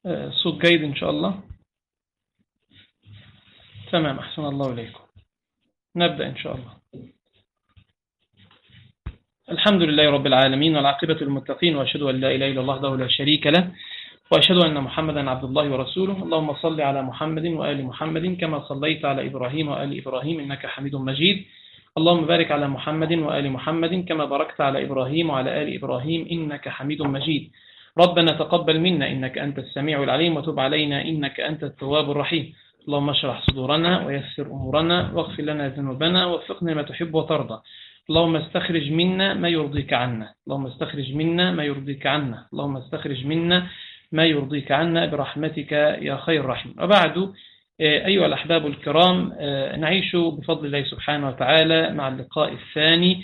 الصوت جيد إن شاء الله تمام أحسن الله إليكم نبدأ إن شاء الله الحمد لله رب العالمين والعاقبة للمتقين وأشهد أن لا إله إلا الله وحده لا شريك له وأشهد أن محمدا عبد الله ورسوله اللهم صل على محمد وآل محمد كما صليت على إبراهيم وآل إبراهيم إنك حميد مجيد اللهم بارك على محمد وآل محمد كما باركت على إبراهيم وعلى آل إبراهيم إنك حميد مجيد ربنا تقبل منا إنك أنت السميع العليم وتب علينا إنك أنت التواب الرحيم اللهم اشرح صدورنا ويسر أمورنا واغفر لنا ذنوبنا ووفقنا ما تحب وترضى اللهم استخرج منا ما يرضيك عنا اللهم استخرج منا ما يرضيك عنا اللهم استخرج منا ما يرضيك عنا برحمتك يا خير رحيم وبعد أيها الأحباب الكرام نعيش بفضل الله سبحانه وتعالى مع اللقاء الثاني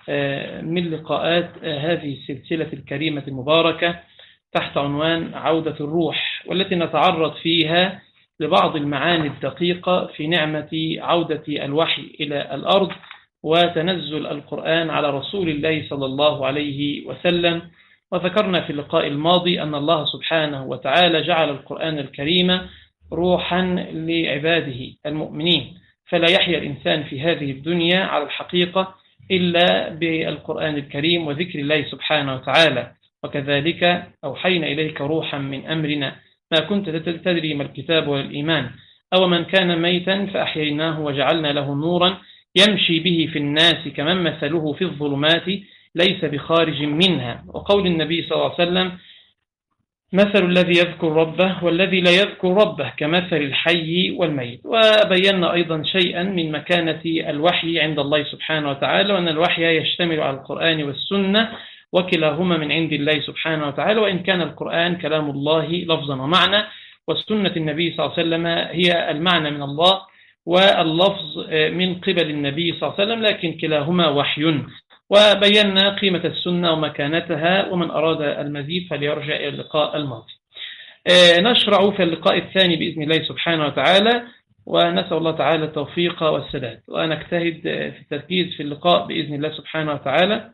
من لقاءات هذه السلسلة الكريمة المباركة تحت عنوان عودة الروح والتي نتعرض فيها لبعض المعاني الدقيقة في نعمة عودة الوحي إلى الأرض وتنزل القرآن على رسول الله صلى الله عليه وسلم وذكرنا في اللقاء الماضي أن الله سبحانه وتعالى جعل القرآن الكريم روحا لعباده المؤمنين فلا يحيا الإنسان في هذه الدنيا على الحقيقة إلا بالقرآن الكريم وذكر الله سبحانه وتعالى وكذلك أوحينا إليك روحا من أمرنا ما كنت تدري ما الكتاب والإيمان أو من كان ميتا فأحييناه وجعلنا له نورا يمشي به في الناس كمن مثله في الظلمات ليس بخارج منها وقول النبي صلى الله عليه وسلم مثل الذي يذكر ربه والذي لا يذكر ربه كمثل الحي والميت وبينا أيضا شيئا من مكانة الوحي عند الله سبحانه وتعالى وأن الوحي يشتمل على القرآن والسنة وكلاهما من عند الله سبحانه وتعالى وإن كان القرآن كلام الله لفظا ومعنى والسنة النبي صلى الله عليه وسلم هي المعنى من الله واللفظ من قبل النبي صلى الله عليه وسلم لكن كلاهما وحي وبينا قيمة السنة ومكانتها ومن أراد المزيد فليرجع إلى اللقاء الماضي نشرع في اللقاء الثاني بإذن الله سبحانه وتعالى ونسأل الله تعالى التوفيق والسداد ونجتهد في التركيز في اللقاء بإذن الله سبحانه وتعالى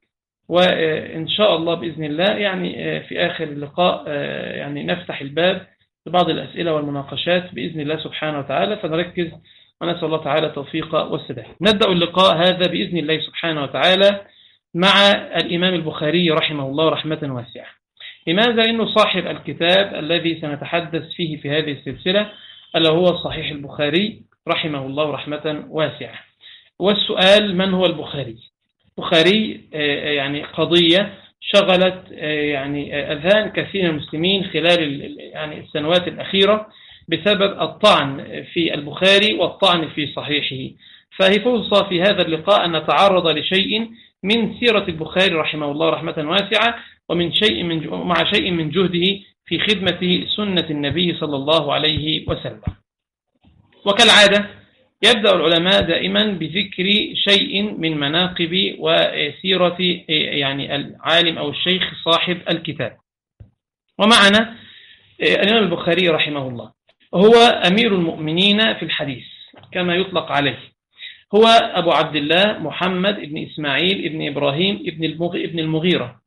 وإن شاء الله بإذن الله يعني في آخر اللقاء يعني نفتح الباب لبعض الأسئلة والمناقشات بإذن الله سبحانه وتعالى فنركز ونسأل الله تعالى التوفيق والسداد نبدأ اللقاء هذا بإذن الله سبحانه وتعالى مع الإمام البخاري رحمه الله رحمة واسعة لماذا؟ لأنه صاحب الكتاب الذي سنتحدث فيه في هذه السلسلة ألا هو صحيح البخاري رحمه الله رحمة واسعة والسؤال من هو البخاري البخاري يعني قضية شغلت يعني أذهان كثير من المسلمين خلال يعني السنوات الأخيرة بسبب الطعن في البخاري والطعن في صحيحه فهي فرصة في هذا اللقاء أن نتعرض لشيء من سيرة البخاري رحمه الله رحمة واسعة ومن شيء من مع شيء من جهده في خدمة سنة النبي صلى الله عليه وسلم وكالعادة يبدأ العلماء دائما بذكر شيء من مناقب وسيرة يعني العالم أو الشيخ صاحب الكتاب ومعنا الإمام البخاري رحمه الله هو أمير المؤمنين في الحديث كما يطلق عليه هو أبو عبد الله محمد بن إسماعيل بن إبراهيم بن المغيرة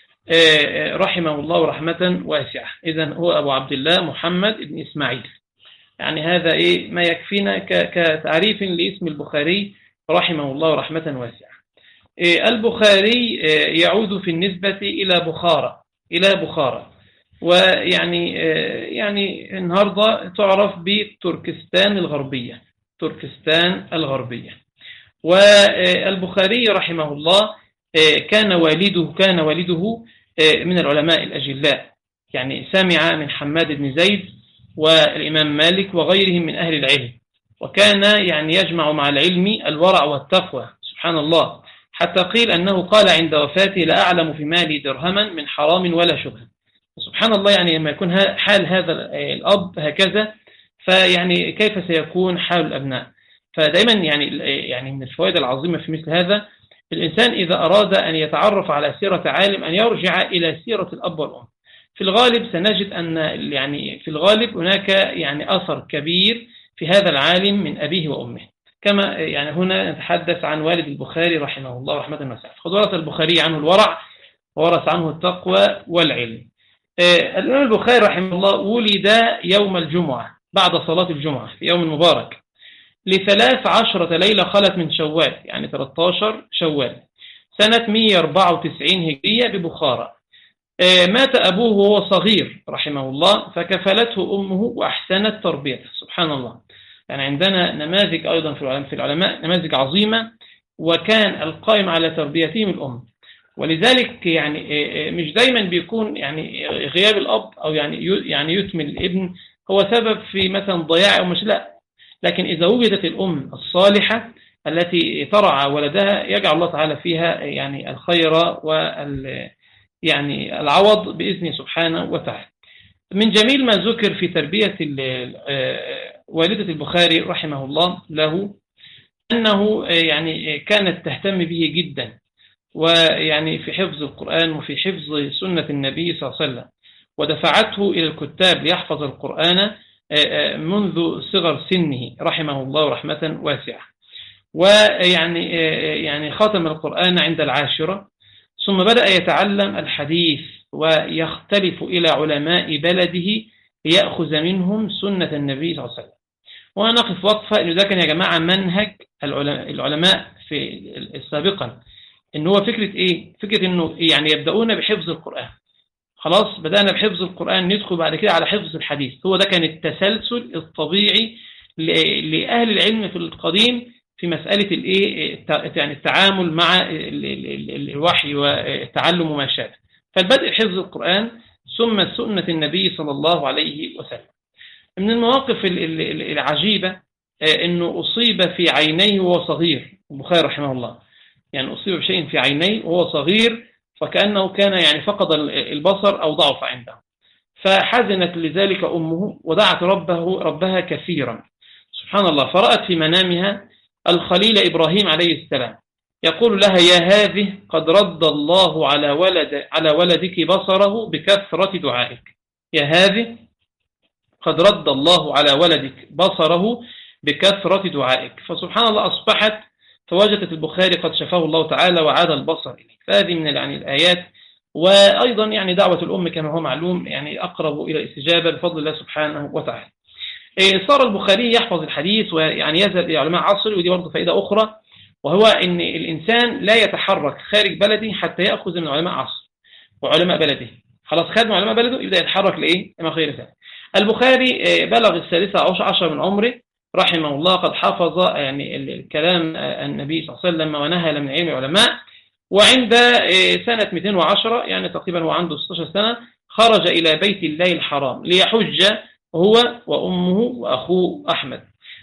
رحمه الله رحمة واسعة إذا هو أبو عبد الله محمد بن إسماعيل يعني هذا إيه ما يكفينا كتعريف لاسم البخاري رحمه الله رحمة واسعة البخاري يعود في النسبة إلى بخارى إلى بخارى ويعني يعني النهاردة تعرف بتركستان الغربية تركستان الغربية والبخاري رحمه الله كان والده كان والده من العلماء الأجلاء يعني سمع من حماد بن زيد والإمام مالك وغيرهم من أهل العلم وكان يعني يجمع مع العلم الورع والتقوى سبحان الله حتى قيل أنه قال عند وفاته لا أعلم في مالي درهما من حرام ولا شبه سبحان الله يعني لما يكون حال هذا الأب هكذا فيعني كيف سيكون حال الأبناء فدائما يعني يعني من الفوائد العظيمة في مثل هذا الإنسان إذا أراد أن يتعرف على سيرة عالم أن يرجع إلى سيرة الأب والأم في الغالب سنجد أن يعني في الغالب هناك يعني أثر كبير في هذا العالم من أبيه وأمه كما يعني هنا نتحدث عن والد البخاري رحمه الله رحمة واسعة قد ورث البخاري عنه الورع وورث عنه التقوى والعلم آه، الإمام البخاري رحمه الله ولد يوم الجمعة بعد صلاة الجمعة في يوم مبارك لثلاث عشرة ليلة خلت من شوال يعني 13 شوال سنة 194 هجرية ببخارى آه، مات أبوه وهو صغير رحمه الله فكفلته أمه وأحسنت تربيته سبحان الله يعني عندنا نماذج أيضا في العلماء نماذج عظيمة وكان القائم على تربيتهم الأم ولذلك يعني آه، آه، مش دايما بيكون يعني غياب الأب أو يعني يعني يتم الابن هو سبب في مثلا ضياع أو مش لا لكن إذا وجدت الأم الصالحة التي ترعى ولدها يجعل الله تعالى فيها يعني الخير وال يعني العوض بإذنه سبحانه وتعالى من جميل ما ذكر في تربية آه، والدة البخاري رحمه الله له أنه يعني كانت تهتم به جدا ويعني في حفظ القرآن وفي حفظ سنة النبي صلى الله عليه وسلم ودفعته إلى الكتاب ليحفظ القرآن آه، آه، منذ صغر سنه رحمه الله رحمة واسعة ويعني يعني ختم القرآن عند العاشرة ثم بدأ يتعلم الحديث ويختلف إلى علماء بلده ليأخذ منهم سنة النبي صلى الله عليه وسلم ونقف وقفة إنه ده كان يا جماعة منهج العلماء في سابقا إن هو فكرة إيه؟ فكرة إنه يعني يبدأون بحفظ القرآن خلاص بدأنا بحفظ القرآن ندخل بعد كده على حفظ الحديث هو ده كان التسلسل الطبيعي لأهل العلم في القديم في مسألة الإيه يعني التعامل مع الوحي وتعلم ما شابه فالبدء حفظ القرآن ثم سنة النبي صلى الله عليه وسلم من المواقف العجيبة آه، أنه أصيب في عينيه وهو صغير البخاري رحمه الله يعني أصيب بشيء في عينيه وهو صغير فكأنه كان يعني فقد البصر أو ضعف عنده فحزنت لذلك أمه ودعت ربه ربها كثيرا سبحان الله فرأت في منامها الخليل إبراهيم عليه السلام يقول لها يا هذه قد رد الله على ولد على ولدك بصره بكثرة دعائك يا هذه قد رد الله على ولدك بصره بكثرة دعائك فسبحان الله أصبحت فوجدت البخاري قد شفاه الله تعالى وعاد البصر إليه فهذه من يعني الآيات وأيضا يعني دعوة الأم كما هو معلوم يعني أقرب إلى الاستجابة بفضل الله سبحانه وتعالى إيه، صار البخاري يحفظ الحديث ويعني يذهب إلى علماء عصر ودي برضه فائدة أخرى وهو أن الإنسان لا يتحرك خارج بلده حتى يأخذ من علماء عصر وعلماء بلده خلاص خد من علماء بلده يبدأ يتحرك لإيه؟ لما خير ذلك البخاري إيه، بلغ الثالثة عشر من عمره رحمه الله قد حفظ يعني الكلام النبي صلى الله عليه وسلم ونهى من علم العلماء وعند إيه، سنة 210 يعني تقريبا هو عنده 16 سنة خرج إلى بيت الله الحرام ليحج هو وأمه وأخوه أحمد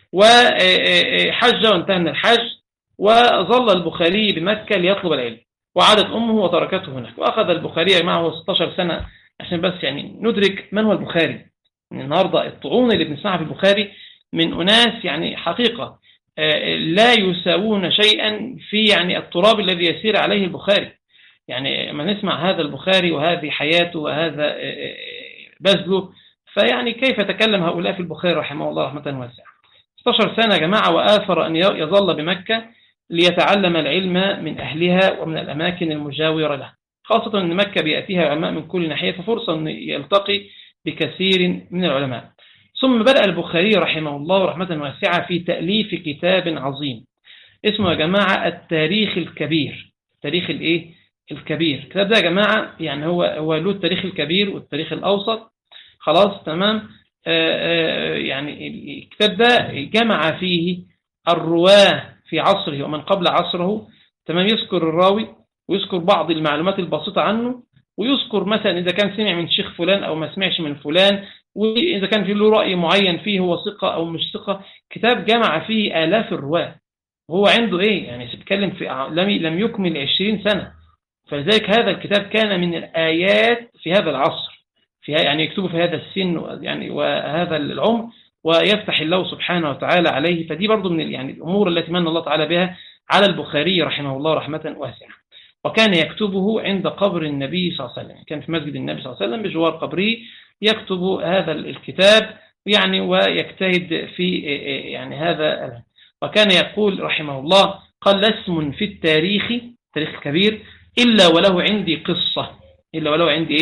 وحج وانتهى من الحج وظل البخاري بمكة ليطلب العلم وعادت أمه وتركته هناك وأخذ البخاري معه 16 سنة عشان بس يعني ندرك من هو البخاري النهاردة الطعون اللي بنسمعها في البخاري من أناس يعني حقيقة آه، لا يساوون شيئا في يعني التراب الذي يسير عليه البخاري يعني ما نسمع هذا البخاري وهذه حياته وهذا آه، آه، بذله فيعني كيف تكلم هؤلاء في البخاري رحمه الله رحمة واسعة 16 سنة يا جماعة وآثر أن يظل بمكة ليتعلم العلم من أهلها ومن الأماكن المجاورة له خاصة أن مكة بيأتيها علماء من كل ناحية ففرصة أن يلتقي بكثير من العلماء ثم بدأ البخاري رحمه الله رحمة واسعة في تأليف كتاب عظيم اسمه يا جماعة التاريخ الكبير تاريخ الايه الكبير الكتاب ده يا جماعة يعني هو هو له التاريخ الكبير والتاريخ الأوسط خلاص تمام آه، آه، يعني الكتاب ده جمع فيه الرواه في عصره ومن قبل عصره تمام يذكر الراوي ويذكر بعض المعلومات البسيطة عنه ويذكر مثلا إذا كان سمع من شيخ فلان أو ما سمعش من فلان وإذا كان في له رأي معين فيه هو ثقة أو مش ثقة كتاب جمع فيه آلاف الرواه وهو عنده إيه يعني بيتكلم في لم لم يكمل 20 سنة فلذلك هذا الكتاب كان من الآيات في هذا العصر في يعني يكتبه في هذا السن يعني وهذا العمر ويفتح الله سبحانه وتعالى عليه فدي برضو من يعني الأمور التي من الله تعالى بها على البخاري رحمه الله رحمة واسعة وكان يكتبه عند قبر النبي صلى الله عليه وسلم كان في مسجد النبي صلى الله عليه وسلم بجوار قبره يكتب هذا الكتاب يعني ويجتهد في يعني هذا وكان يقول رحمه الله قال اسم في التاريخ تاريخ كبير إلا وله عندي قصة إلا وله عندي إيه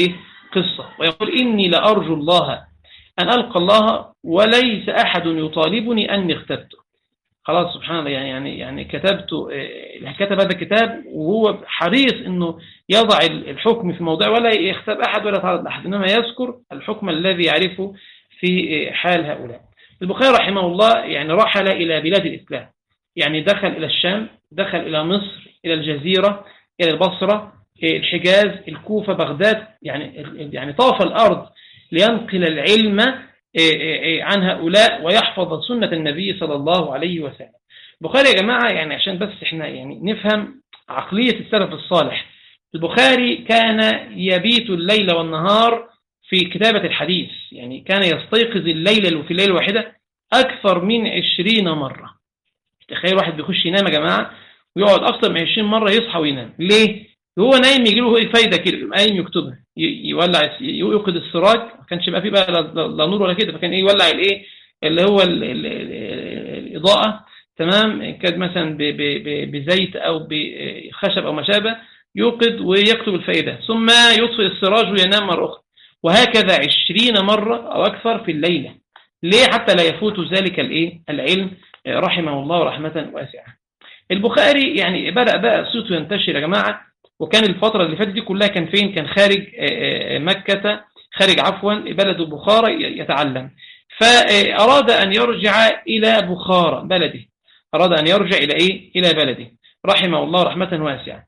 قصة ويقول إني لأرجو الله أن ألقى الله وليس أحد يطالبني أني اغتبته خلاص سبحان الله يعني يعني يعني كتبت آه، كتب هذا الكتاب وهو حريص انه يضع الحكم في موضع ولا يختب احد ولا يتعرض لاحد انما يذكر الحكم الذي يعرفه في حال هؤلاء البخاري رحمه الله يعني رحل الى بلاد الاسلام يعني دخل الى الشام دخل الى مصر الى الجزيره الى البصره الحجاز الكوفه بغداد يعني يعني طاف الارض لينقل العلم إيه، إيه، إيه، عن هؤلاء ويحفظ سنة النبي صلى الله عليه وسلم البخاري يا جماعة يعني عشان بس احنا يعني نفهم عقلية السلف الصالح البخاري كان يبيت الليل والنهار في كتابة الحديث يعني كان يستيقظ الليل في الليلة الواحدة أكثر من عشرين مرة تخيل واحد بيخش ينام يا جماعة ويقعد أكثر من عشرين مرة يصحى وينام ليه؟ هو نايم يجي له فايدة كده قايم يكتبها يولع يوقد السراج ما كانش يبقى فيه بقى لا نور ولا كده فكان ايه يولع الايه اللي هو ال ال ال الاضاءه تمام كان مثلا بزيت او بخشب او ما شابه يوقد ويكتب الفائده ثم يطفئ السراج وينام مره اخرى وهكذا عشرين مرة أو أكثر في الليلة ليه حتى لا يفوت ذلك الإيه العلم رحمه الله رحمة واسعة البخاري يعني بدأ بقى صوته ينتشر يا جماعة وكان الفترة اللي فاتت دي كلها كان فين كان خارج آه، آه، مكة خارج عفوا بلد بخارى يتعلم فأراد أن يرجع إلى بخارى بلده أراد أن يرجع إلى إيه إلى بلده رحمه الله رحمة واسعة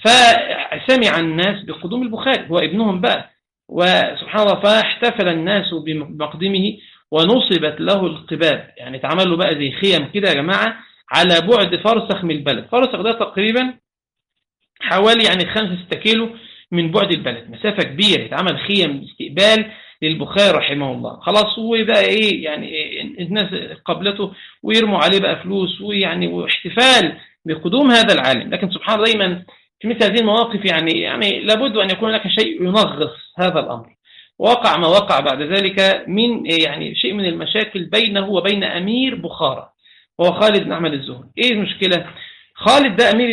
فسمع الناس بقدوم البخاري هو ابنهم بقى وسبحان الله فاحتفل الناس بمقدمه ونصبت له القباب يعني اتعمل له بقى زي خيم كده يا جماعة على بعد فرسخ من البلد فرسخ ده تقريبا حوالي يعني 5 6 كيلو من بعد البلد مسافة كبيرة اتعمل خيم استقبال للبخاري رحمه الله خلاص هو بقى ايه يعني إيه الناس قبلته ويرموا عليه بقى فلوس ويعني واحتفال بقدوم هذا العالم لكن سبحان الله دايما في مثل هذه المواقف يعني يعني لابد أن يكون لك شيء ينغص هذا الأمر وقع ما وقع بعد ذلك من يعني شيء من المشاكل بينه وبين أمير بخارى وهو خالد بن أحمد الزهري إيه المشكلة خالد ده أمير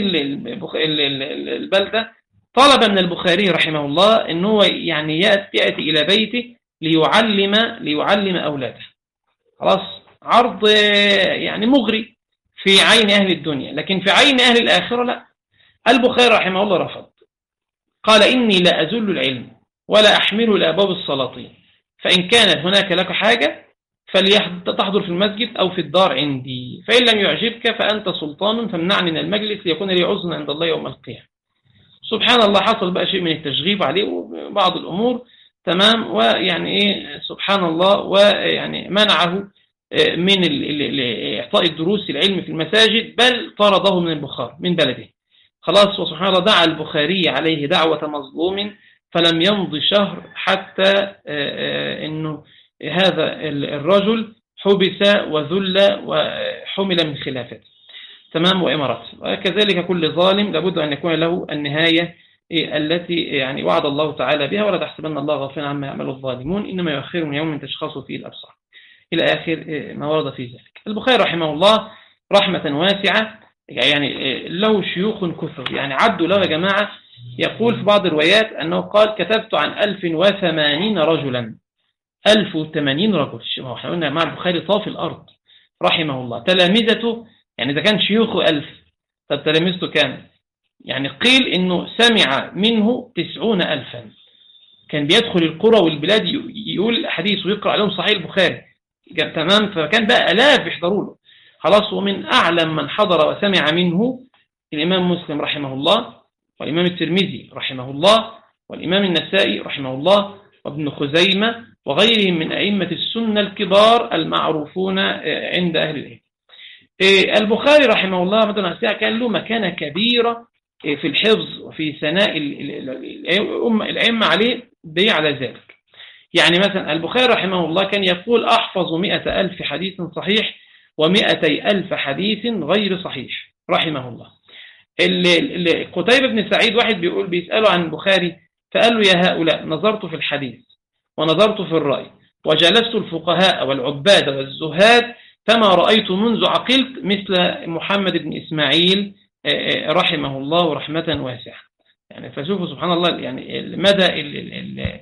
البلدة طلب من البخاري رحمه الله أنه هو يعني يأتي إلى بيته ليعلم ليعلم أولاده خلاص عرض يعني مغري في عين أهل الدنيا لكن في عين أهل الآخرة لا البخاري رحمه الله رفض قال إني لا أزل العلم ولا أحمله لأبواب السلاطين فإن كانت هناك لك حاجة فلتحضر في المسجد أو في الدار عندي فإن لم يعجبك فأنت سلطان فامنعني من المجلس ليكون لي عزنا عند الله يوم القيامة سبحان الله حصل بقى شيء من التشغيب عليه وبعض الأمور تمام ويعني إيه سبحان الله ويعني منعه آه، من إعطاء الدروس العلم في المساجد بل طرده من البخار من بلده خلاص وسبحان الله دعا البخاري عليه دعوة مظلوم فلم يمضي شهر حتى آه، آه، أنه هذا الرجل حبس وذل وحمل من خلافته تمام وإمارته وكذلك كل ظالم لابد أن يكون له النهاية التي يعني وعد الله تعالى بها ولا تحسبن الله غافلا عما يعمل الظالمون إنما يؤخر من يوم تشخص فيه الأبصار إلى آخر ما ورد في ذلك البخاري رحمه الله رحمة واسعة يعني له شيوخ كثر يعني عدوا له يا جماعة يقول في بعض الروايات أنه قال كتبت عن 1080 رجلا 1080 رجل ما احنا قلنا مع البخاري طاف الأرض رحمه الله تلامذته يعني إذا كان شيوخه 1000 طب تلامذته كام يعني قيل إنه سمع منه تسعون ألفا كان بيدخل القرى والبلاد يقول حديث ويقرأ عليهم صحيح البخاري تمام فكان بقى ألاف يحضروا له خلاص ومن أعلم من حضر وسمع منه الإمام مسلم رحمه الله والإمام الترمذي رحمه الله والإمام النسائي رحمه الله وابن خزيمة وغيرهم من أئمة السنة الكبار المعروفون آه، عند أهل العلم آه، البخاري رحمه الله مثلا كان له مكانة كبيرة آه، في الحفظ وفي ثناء الأئمة عليه دي على ذلك يعني مثلا البخاري رحمه الله كان يقول أحفظ مئة ألف حديث صحيح ومئتي ألف حديث غير صحيح رحمه الله قتيبة بن سعيد واحد بيقول بيسأله عن البخاري فقال له يا هؤلاء نظرت في الحديث ونظرت في الرأي وجلست الفقهاء والعباد والزهاد فما رأيت منذ عقلت مثل محمد بن إسماعيل آه، آه، رحمه الله رحمة واسعة يعني فشوفوا سبحان الله يعني مدى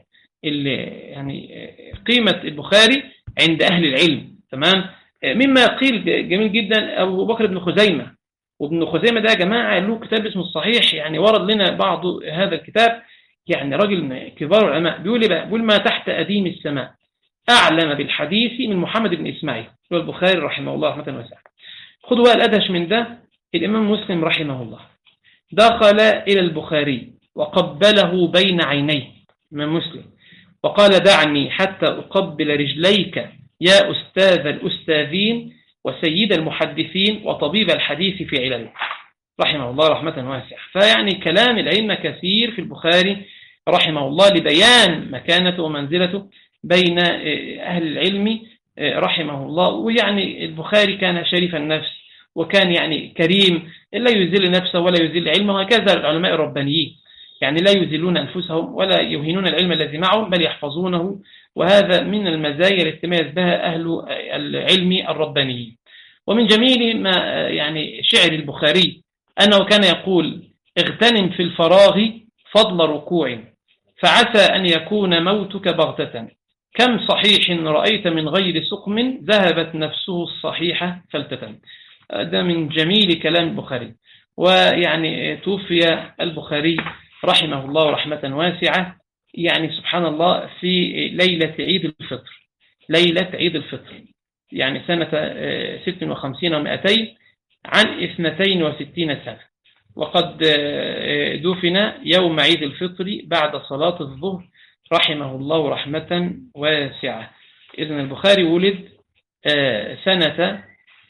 يعني قيمة البخاري عند أهل العلم تمام مما يقيل جميل جدا أبو بكر بن خزيمة وابن خزيمة ده يا جماعة له كتاب اسمه الصحيح يعني ورد لنا بعض هذا الكتاب يعني راجل من كبار العلماء بيقول بقى بيقول ما تحت أديم السماء أعلم بالحديث من محمد بن إسماعيل هو البخاري رحمه الله رحمة واسعة خذوا بقى الأدهش من ده الإمام مسلم رحمه الله دخل إلى البخاري وقبله بين عينيه من مسلم وقال دعني حتى أقبل رجليك يا أستاذ الأستاذين وسيد المحدثين وطبيب الحديث في علله رحمه الله رحمة واسعة فيعني كلام العلم كثير في البخاري رحمه الله لبيان مكانته ومنزلته بين أهل العلم رحمه الله ويعني البخاري كان شريف النفس وكان يعني كريم لا يزل نفسه ولا يزل علمه وهكذا العلماء الربانيين يعني لا يزلون أنفسهم ولا يهينون العلم الذي معهم بل يحفظونه وهذا من المزايا التي تميز بها أهل العلم الربانيين ومن جميل ما يعني شعر البخاري أنه كان يقول اغتنم في الفراغ فضل ركوع فعسى أن يكون موتك بغتة كم صحيح رأيت من غير سقم ذهبت نفسه الصحيحة فلتتم هذا من جميل كلام البخاري ويعني توفي البخاري رحمه الله رحمة واسعة يعني سبحان الله في ليلة عيد الفطر ليلة عيد الفطر يعني سنة 56 و200 عن 62 سنة وقد دفن يوم عيد الفطر بعد صلاة الظهر رحمه الله رحمة واسعة إذن البخاري ولد سنة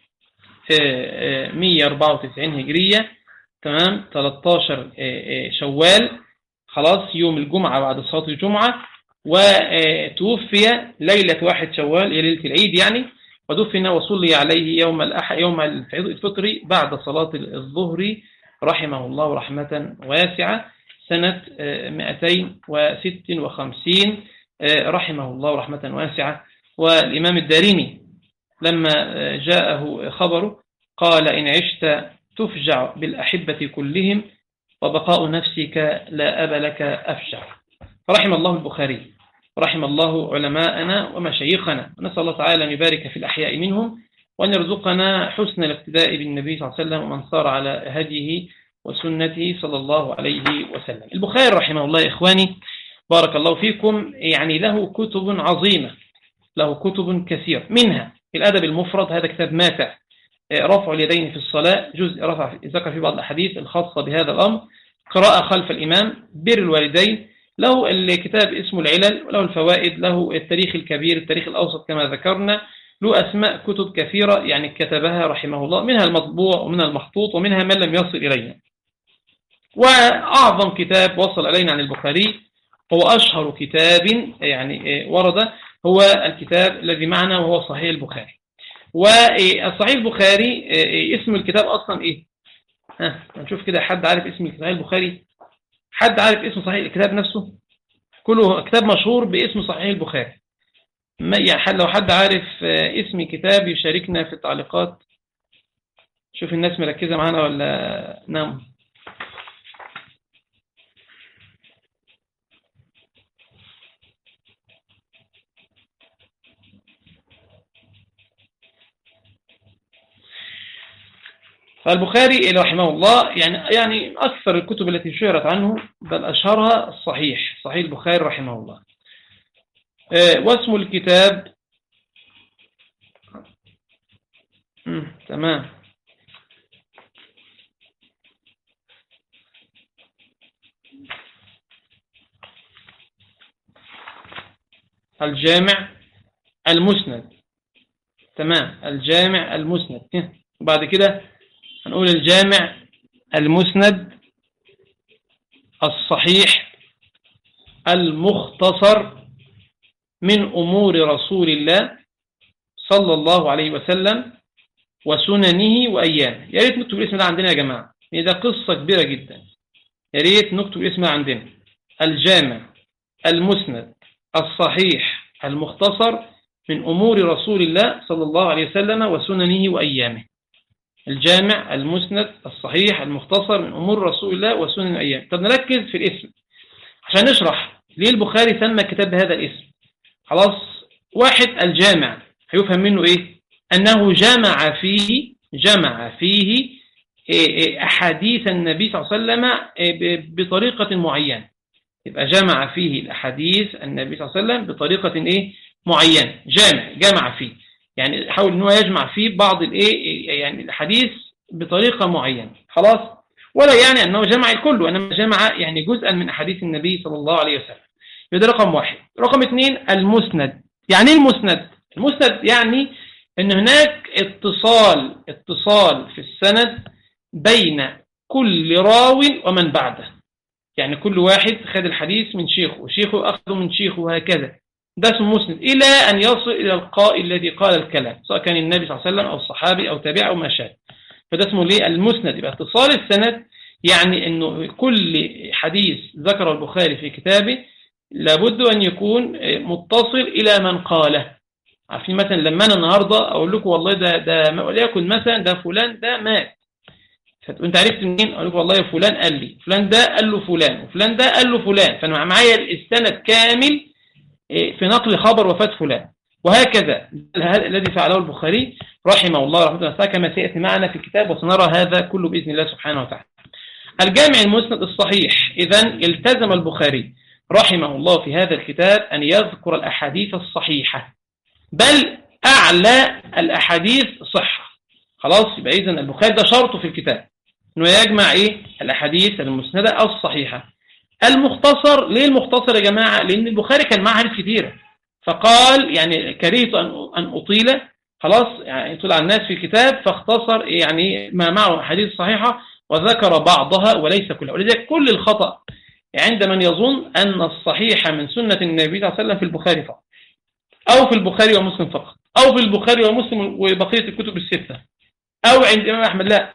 194 هجرية تمام 13 شوال خلاص يوم الجمعة بعد صلاة الجمعة وتوفي ليلة واحد شوال ليلة العيد يعني ودفن وصلي عليه يوم الأح يوم الفطر بعد صلاة الظهر رحمه الله رحمة واسعة سنة 256 رحمه الله رحمة واسعة والإمام الدارمي لما جاءه خبره قال إن عشت تفجع بالأحبة كلهم وبقاء نفسك لا أب لك أفجع فرحم الله البخاري رحم الله علماءنا ومشايخنا ونسأل الله تعالى أن يبارك في الأحياء منهم وأن يرزقنا حسن الاقتداء بالنبي صلى الله عليه وسلم ومن صار على هديه وسنته صلى الله عليه وسلم البخاري رحمه الله إخواني بارك الله فيكم يعني له كتب عظيمة له كتب كثير منها الأدب المفرد هذا كتاب ماتع رفع اليدين في الصلاة جزء رفع ذكر في بعض الأحاديث الخاصة بهذا الأمر قراءة خلف الإمام بر الوالدين له الكتاب اسمه العلل وله الفوائد له التاريخ الكبير التاريخ الأوسط كما ذكرنا له أسماء كتب كثيرة يعني كتبها رحمه الله منها المطبوع ومنها المخطوط ومنها من لم يصل إلينا وأعظم كتاب وصل إلينا عن البخاري هو أشهر كتاب يعني ورد هو الكتاب الذي معنا وهو صحيح البخاري والصحيح البخاري اسم الكتاب أصلا إيه ها نشوف كده حد عارف اسم صحيح البخاري حد عارف اسم صحيح الكتاب نفسه كله كتاب مشهور باسم صحيح البخاري يعني لو حد عارف اسم كتاب يشاركنا في التعليقات شوف الناس مركزة معانا ولا نام فالبخاري رحمه الله يعني يعني أكثر الكتب التي شهرت عنه بل أشهرها الصحيح صحيح البخاري رحمه الله واسم الكتاب تمام الجامع المسند تمام الجامع المسند وبعد كده هنقول الجامع المسند الصحيح المختصر من أمور رسول الله صلى الله عليه وسلم وسننه وأيامه يا ريت نكتب الاسم ده عندنا يا جماعة ده قصة كبيرة جدا يا ريت نكتب الاسم ده عندنا الجامع المسند الصحيح المختصر من أمور رسول الله صلى الله عليه وسلم وسننه وأيامه الجامع المسند الصحيح المختصر من أمور رسول الله وسنن الأيام طب نركز في الاسم عشان نشرح ليه البخاري سمى كتاب بهذا الاسم خلاص واحد الجامع هيفهم منه ايه انه جمع فيه جمع فيه إيه، إيه، احاديث النبي صلى الله عليه وسلم إيه، بطريقة معينة يبقى جمع فيه الاحاديث النبي صلى الله عليه وسلم بطريقة ايه معينة جامع جمع فيه يعني حاول ان هو يجمع فيه بعض الايه يعني الحديث بطريقة معينة خلاص ولا يعني انه جمع الكل وانما جمع يعني جزءا من احاديث النبي صلى الله عليه وسلم ده رقم واحد رقم اثنين المسند يعني ايه المسند المسند يعني ان هناك اتصال اتصال في السند بين كل راو ومن بعده يعني كل واحد خد الحديث من شيخه وشيخه أخذه من شيخه وهكذا ده اسمه مسند إلى أن يصل إلى القائل الذي قال الكلام سواء كان النبي صلى الله عليه وسلم أو الصحابي أو تابع أو ما شاء فده اسمه ليه المسند يبقى اتصال السند يعني أنه كل حديث ذكر البخاري في كتابه لابد أن يكون متصل إلى من قاله عارفين مثلا لما أنا النهاردة أقول لكم والله ده ده وليكن مثلا ده فلان ده مات فانت عرفت منين اقول لك والله فلان قال لي فلان ده قال له فلان وفلان ده قال له فلان فانا معايا السند كامل إيه، في نقل خبر وفاة فلان وهكذا الذي فعله البخاري رحمه الله رحمه الله كما سيأتي معنا في الكتاب وسنرى هذا كله بإذن الله سبحانه وتعالى الجامع المسند الصحيح إذا التزم البخاري رحمه الله في هذا الكتاب أن يذكر الأحاديث الصحيحة بل أعلى الأحاديث صحة خلاص يبقى إذن البخاري ده شرطه في الكتاب أنه يجمع إيه الأحاديث المسندة الصحيحة المختصر ليه المختصر يا جماعة لأن البخاري كان معه حديث كثيرة فقال يعني كرهت أن أطيل خلاص يعني يطلع الناس في الكتاب فاختصر يعني ما معه حديث صحيحة وذكر بعضها وليس كلها ولذلك كل الخطأ عند من يظن أن الصحيح من سنة النبي صلى الله عليه وسلم في البخاري فقط أو في البخاري ومسلم فقط أو في البخاري ومسلم وبقية الكتب الستة أو عند الإمام أحمد لا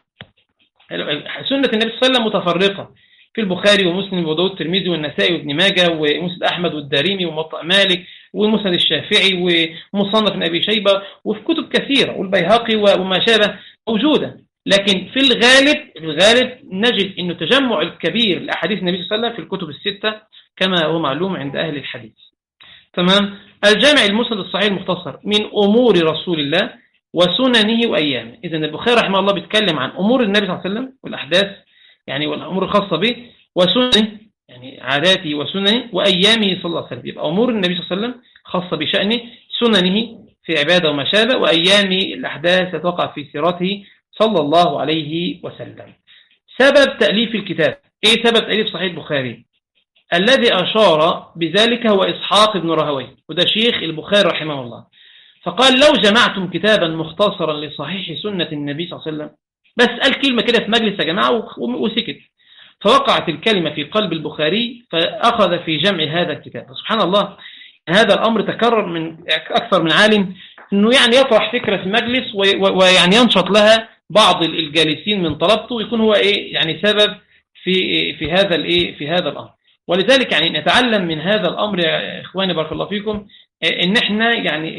سنة النبي صلى الله عليه وسلم متفرقة في البخاري ومسلم وداود الترمذي والنسائي وابن ماجه ومسند أحمد والدارمي ومطأ مالك ومسند الشافعي ومصنف ابن أبي شيبة وفي كتب كثيرة والبيهقي وما شابه موجودة لكن في الغالب في الغالب نجد أنه تجمع الكبير لأحاديث النبي صلى الله عليه وسلم في الكتب الستة كما هو معلوم عند أهل الحديث تمام الجامع المسند الصحيح المختصر من أمور رسول الله وسننه وأيامه إذا البخاري رحمه الله بيتكلم عن أمور النبي صلى الله عليه وسلم والأحداث يعني والأمور الخاصة به وسننه يعني عاداته وسننه وأيامه صلى الله عليه وسلم يبقى أمور النبي صلى الله عليه وسلم خاصة بشأنه سننه في عبادة وما شابه وأيام الأحداث تتوقع في سيرته صلى الله عليه وسلم سبب تأليف الكتاب إيه سبب تأليف صحيح البخاري الذي أشار بذلك هو إسحاق بن رهوي وده شيخ البخاري رحمه الله فقال لو جمعتم كتابا مختصرا لصحيح سنة النبي صلى الله عليه وسلم بس قال كلمة كده في مجلس يا جماعة وسكت فوقعت الكلمة في قلب البخاري فأخذ في جمع هذا الكتاب سبحان الله هذا الأمر تكرر من أكثر من عالم أنه يعني يطرح فكرة في مجلس ويعني ينشط لها بعض الجالسين من طلبته ويكون هو إيه يعني سبب في في هذا الإيه في هذا الأمر ولذلك يعني نتعلم من هذا الأمر يا إخواني بارك الله فيكم إن إحنا يعني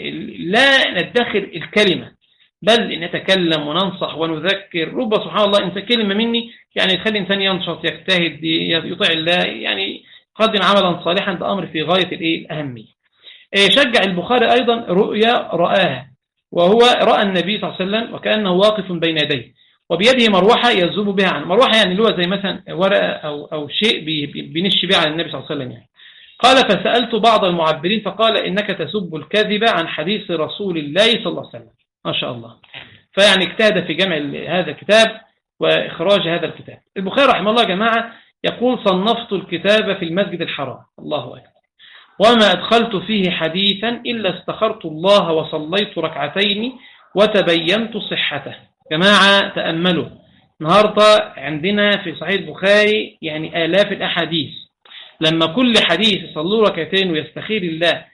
لا ندخر الكلمة بل نتكلم وننصح ونذكر رب سبحان الله إنسان كلمة مني يعني تخلي إنسان ينشط يجتهد يطيع الله يعني قدم عملا صالحا ده أمر في غاية الأهمية شجع البخاري أيضا رؤيا رآها وهو رأى النبي صلى الله عليه وسلم وكأنه واقف بين يديه وبيده مروحة يذوب بها عنه مروحة يعني اللي هو زي مثلا ورقة أو, أو شيء بينش بها على النبي صلى الله عليه وسلم يعني قال فسألت بعض المعبرين فقال إنك تسب الكذب عن حديث رسول الله صلى الله عليه وسلم ما شاء الله فيعني اجتهد في جمع هذا الكتاب وإخراج هذا الكتاب البخاري رحمه الله جماعة يقول صنفت الكتاب في المسجد الحرام الله أكبر وما أدخلت فيه حديثا إلا استخرت الله وصليت ركعتين وتبينت صحته جماعة تأملوا النهاردة عندنا في صحيح البخاري يعني آلاف الأحاديث لما كل حديث يصلوا ركعتين ويستخير الله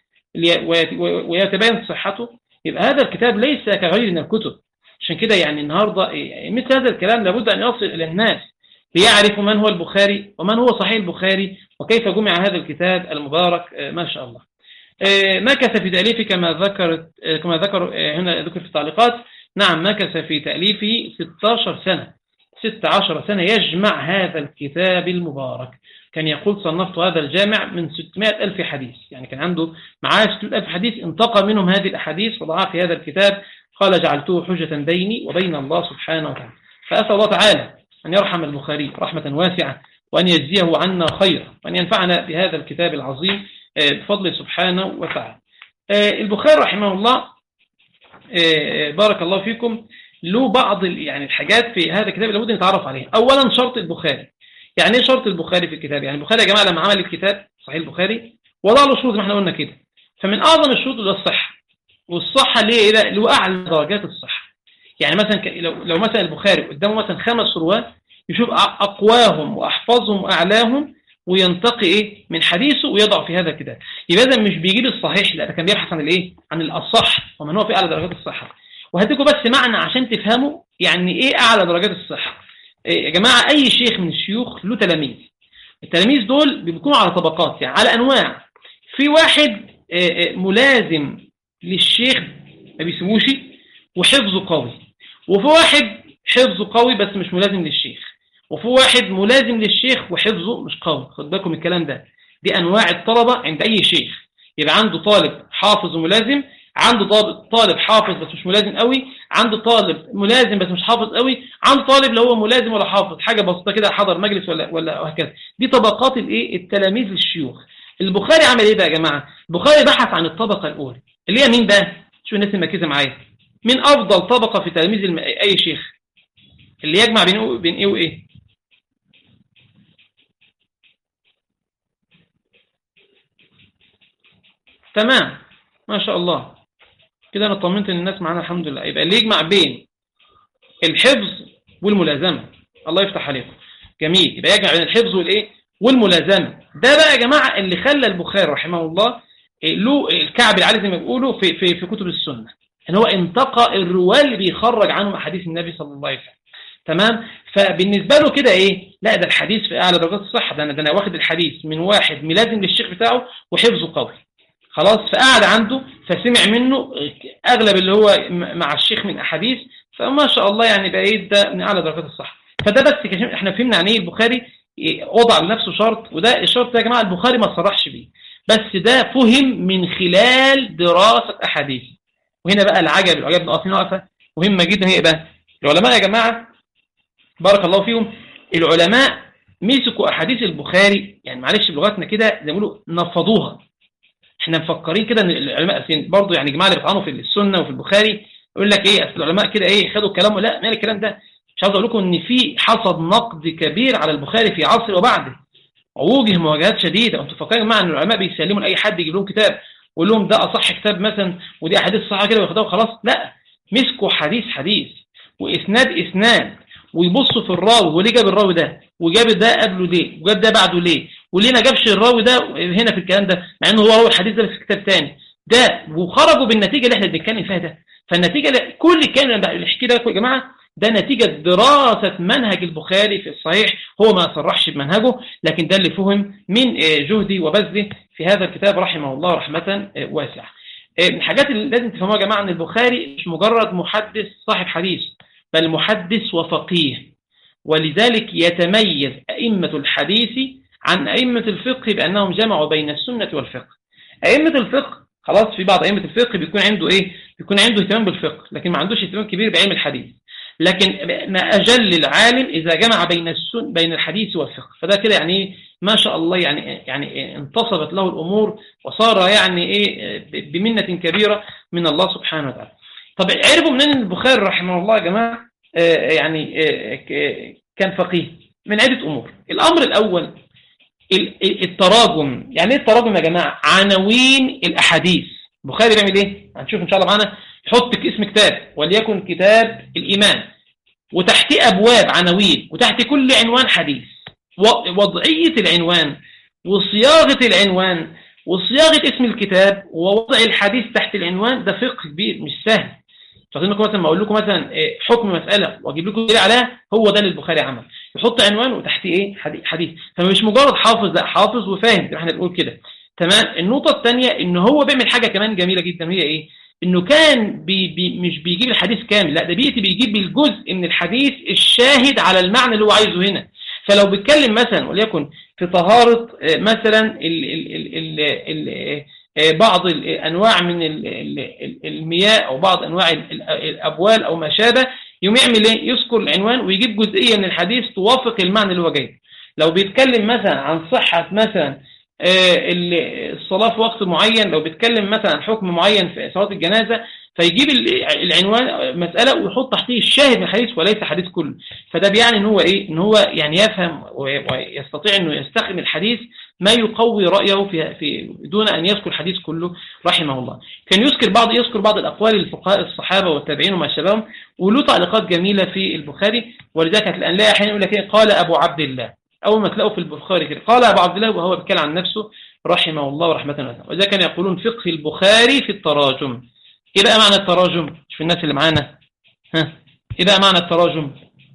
ويتبين صحته يبقى هذا الكتاب ليس كغير من الكتب عشان كده يعني النهاردة مثل هذا الكلام لابد أن يصل إلى الناس ليعرفوا من هو البخاري ومن هو صحيح البخاري وكيف جمع هذا الكتاب المبارك ما شاء الله مكث في تأليفه كما ذكر كما ذكر هنا ذكر في التعليقات نعم مكث في تأليفه 16 سنة 16 سنة يجمع هذا الكتاب المبارك كان يقول صنفت هذا الجامع من 600 ألف حديث يعني كان عنده معاه 600 ألف حديث انتقى منهم هذه الأحاديث وضعها في هذا الكتاب قال جعلته حجة بيني وبين الله سبحانه وتعالى فأسأل الله تعالى أن يرحم البخاري رحمة واسعة وأن يجزيه عنا خيرا وأن ينفعنا بهذا الكتاب العظيم آه، بفضل سبحانه وتعالى آه، البخاري رحمه الله آه، بارك الله فيكم له بعض يعني الحاجات في هذا الكتاب لابد نتعرف عليها أولا شرط البخاري يعني ايه شرط البخاري في الكتاب يعني البخاري يا جماعة لما عمل الكتاب صحيح البخاري وضع له شروط زي ما احنا قلنا كده فمن أعظم الشروط ده الصحة والصحة اللي هي اللي هو أعلى درجات الصحة يعني مثلا لو لو مثلا البخاري قدامه مثلا خمس رواه يشوف أقواهم وأحفظهم وأعلاهم وينتقي إيه من حديثه ويضع في هذا الكتاب يبقى إذا مش بيجيب الصحيح لا ده كان بيبحث عن الإيه عن الأصح ومن هو في أعلى درجات الصحة وهديكم بس معنى عشان تفهموا يعني إيه أعلى درجات الصحة إيه يا جماعة أي شيخ من الشيوخ له تلاميذ التلاميذ دول بيكونوا على طبقات يعني على أنواع في واحد إيه، إيه، ملازم للشيخ ما بيسموش وحفظه قوي وفي واحد حفظه قوي بس مش ملازم للشيخ وفي واحد ملازم للشيخ وحفظه مش قوي خد بالكم الكلام ده دي أنواع الطلبة عند أي شيخ يبقى عنده طالب حافظ وملازم عنده طالب حافظ بس مش ملازم قوي عنده طالب ملازم بس مش حافظ قوي عنده طالب لا هو ملازم ولا حافظ حاجة بسيطة كده حضر مجلس ولا ولا وهكذا دي طبقات الايه التلاميذ للشيوخ البخاري عمل ايه بقى يا جماعة البخاري بحث عن الطبقة الأولى اللي هي مين بقى شو الناس المركزة معايا مين أفضل طبقة في تلاميذ الم... أي شيخ اللي يجمع بين بين إيه وإيه تمام ما شاء الله كده أنا طمنت ان الناس معانا الحمد لله يبقى اللي يجمع بين الحفظ والملازمة الله يفتح عليكم جميل يبقى يجمع بين الحفظ والإيه والملازمة ده بقى يا جماعة اللي خلى البخاري رحمه الله له الكعب العالي زي ما بيقولوا في, في, في كتب السنة ان هو انتقى الرواه اللي بيخرج عنهم احاديث النبي صلى الله عليه وسلم تمام فبالنسبة له كده ايه لا ده الحديث في اعلى درجات الصحة ده انا ده انا واخد الحديث من واحد ملازم للشيخ بتاعه وحفظه قوي خلاص فقعد عنده فسمع منه اغلب اللي هو مع الشيخ من احاديث فما شاء الله يعني بقيت ده من اعلى درجات الصحة فده بس احنا فهمنا عن ايه البخاري وضع لنفسه شرط وده الشرط ده يا جماعة البخاري ما صرحش بيه بس ده فهم من خلال دراسة أحاديث وهنا بقى العجب العجب نقفين وقفة مهمة جدا هي بقى العلماء يا جماعة بارك الله فيهم العلماء مسكوا أحاديث البخاري يعني معلش بلغتنا كده زي ما بيقولوا نفضوها احنا مفكرين كده ان العلماء برضه يعني جماعه اللي بيطعنوا في السنه وفي البخاري يقول لك ايه اصل العلماء كده ايه خدوا الكلام لا مال الكلام ده مش عاوز اقول لكم ان في حصد نقد كبير على البخاري في عصر وبعده ووجه مواجهات شديدة انتوا فاكرين مع ان العلماء بيسلموا لاي حد يجيب لهم كتاب ويقول لهم ده اصح كتاب مثلا ودي احاديث صحيحه كده وياخدوها خلاص لا مسكوا حديث حديث واسناد اسناد ويبصوا في الراوي وليه جاب الراوي ده وجاب ده قبله ليه وجاب ده بعده ليه وليه ما جابش الراوي ده هنا في الكلام ده مع انه هو هو الحديث ده في كتاب تاني ده وخرجوا بالنتيجه اللي احنا بنتكلم فيها ده فالنتيجه اللي كل الكلام اللي بنحكي ده يا جماعه ده نتيجة دراسة منهج البخاري في الصحيح هو ما صرحش بمنهجه لكن ده اللي فهم من آه، جهدي وبذله في هذا الكتاب رحمه الله رحمة آه، واسعة آه، من الحاجات اللي لازم تفهموها يا جماعة أن البخاري مش مجرد محدث صاحب حديث بل محدث وفقيه ولذلك يتميز أئمة الحديث عن أئمة الفقه بأنهم جمعوا بين السنة والفقه أئمة الفقه خلاص في بعض أئمة الفقه بيكون عنده إيه بيكون عنده اهتمام بالفقه لكن ما عندوش اهتمام كبير بعلم الحديث لكن ما أجل العالم إذا جمع بين السن بين الحديث والفقه فده كده يعني ما شاء الله يعني يعني انتصبت له الأمور وصار يعني إيه بمنة كبيرة من الله سبحانه وتعالى طب عرفوا منين البخاري رحمه الله يا جماعة آه، يعني آه، كان فقيه من عدة أمور الأمر الأول التراجم يعني ايه التراجم يا جماعة عناوين الأحاديث البخاري بيعمل ايه هنشوف ان شاء الله معانا حط اسم كتاب وليكن كتاب الإيمان وتحتيه أبواب عناوين وتحت كل عنوان حديث وضعية العنوان وصياغة العنوان وصياغة اسم الكتاب ووضع الحديث تحت العنوان ده فقه كبير مش سهل فاكرين لكم مثلا ما اقول لكم مثلا إيه، حكم مسألة واجيب لكم دليل عليها هو ده اللي البخاري عمل يحط عنوان وتحتيه ايه حديث فمش مجرد حافظ لا حافظ وفاهم احنا بنقول كده تمام النقطة الثانية ان هو بيعمل حاجة كمان جميلة جدا هي ايه انه كان بي بي مش بيجيب الحديث كامل لا ده بيأتي بيجيب الجزء من الحديث الشاهد على المعنى اللي هو عايزه هنا فلو بيتكلم مثلا وليكن في طهارة مثلا ال ال ال ال بعض الأنواع من المياه أو بعض أنواع الأبوال أو ما شابه يوم يعمل ايه يذكر العنوان ويجيب جزئية من الحديث توافق المعنى اللي هو جايبه لو بيتكلم مثلا عن صحة مثلا الصلاة في وقت معين لو بيتكلم مثلا عن حكم معين في صلاة الجنازة فيجيب العنوان مسألة ويحط تحتيه الشاهد من الحديث وليس حديث كله فده بيعني ان هو ايه ان هو يعني يفهم ويستطيع انه يستخدم الحديث ما يقوي رأيه في, في دون ان يذكر الحديث كله رحمه الله كان يذكر بعض يذكر بعض الاقوال الفقهاء الصحابة والتابعين وما شابههم وله تعليقات جميلة في البخاري ولذلك هتلاقي احيانا يقول لك ايه قال ابو عبد الله اول ما تلاقوا في البخاري كده قال ابو عبد الله وهو بيتكلم عن نفسه رحمه الله ورحمه الله وإذا كان يقولون فقه البخاري في التراجم ايه بقى معنى التراجم شوف الناس اللي معانا ها ايه بقى معنى التراجم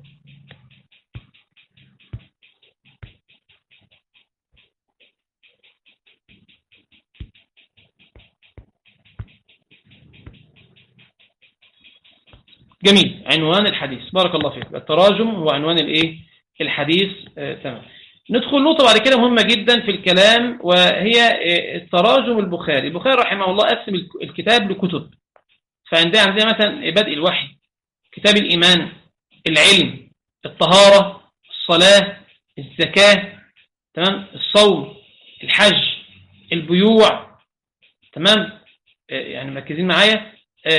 جميل عنوان الحديث بارك الله فيك التراجم هو عنوان الايه الحديث آه تمام ندخل نقطة بعد كده مهمة جدا في الكلام وهي آه التراجم البخاري البخاري رحمه الله قسم الكتاب لكتب فعندنا عندنا مثلا بدء الوحي كتاب الإيمان العلم الطهارة الصلاة الزكاة تمام الصوم الحج البيوع تمام يعني مركزين معايا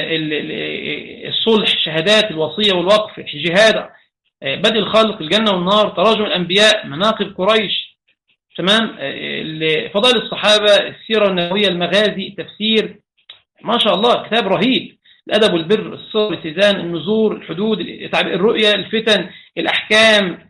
الصلح شهادات الوصية والوقف الجهاد بدء الخلق الجنة والنار تراجم الأنبياء مناقب قريش تمام فضائل الصحابة السيرة النبوية المغازي التفسير ما شاء الله كتاب رهيب الأدب والبر الصبر الاتزان النزور الحدود الرؤية الفتن الأحكام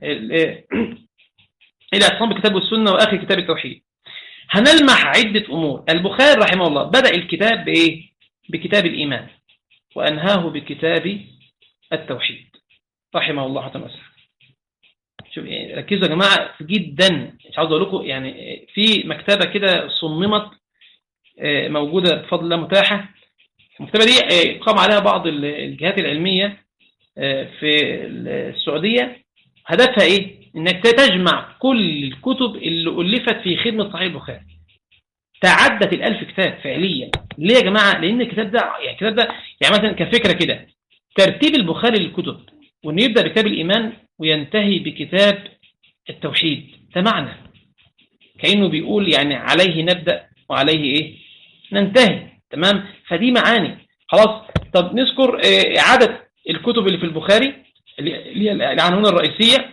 إلى أصحاب الكتاب والسنة وآخر كتاب التوحيد هنلمح عدة أمور البخاري رحمه الله بدأ الكتاب بإيه؟ بكتاب الإيمان وأنهاه بكتاب التوحيد رحمه الله حتى وسلم شوف ركزوا يا جماعة جدا مش عاوز أقول لكم يعني في مكتبة كده صممت موجودة بفضل الله متاحة المكتبة دي قام عليها بعض الجهات العلمية في السعودية هدفها ايه انك تجمع كل الكتب اللي ألفت في خدمة صحيح البخاري تعدت الألف كتاب فعليا ليه يا جماعة لأن الكتاب ده يعني الكتاب ده يعني مثلا كفكرة كده ترتيب البخاري للكتب وأنه يبدأ بكتاب الإيمان وينتهي بكتاب التوحيد ده معنى كأنه بيقول يعني عليه نبدأ وعليه إيه ننتهي تمام فدي معاني خلاص طب نذكر عدد الكتب اللي في البخاري اللي هي العناوين الرئيسية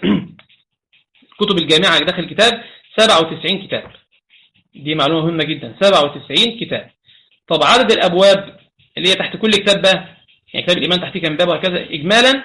كتب الجامعة داخل الكتاب 97 كتاب دي معلومة مهمة جدا 97 كتاب طب عدد الأبواب اللي هي تحت كل كتاب بقى يعني كتاب الإيمان تحتيه كام باب وهكذا إجمالا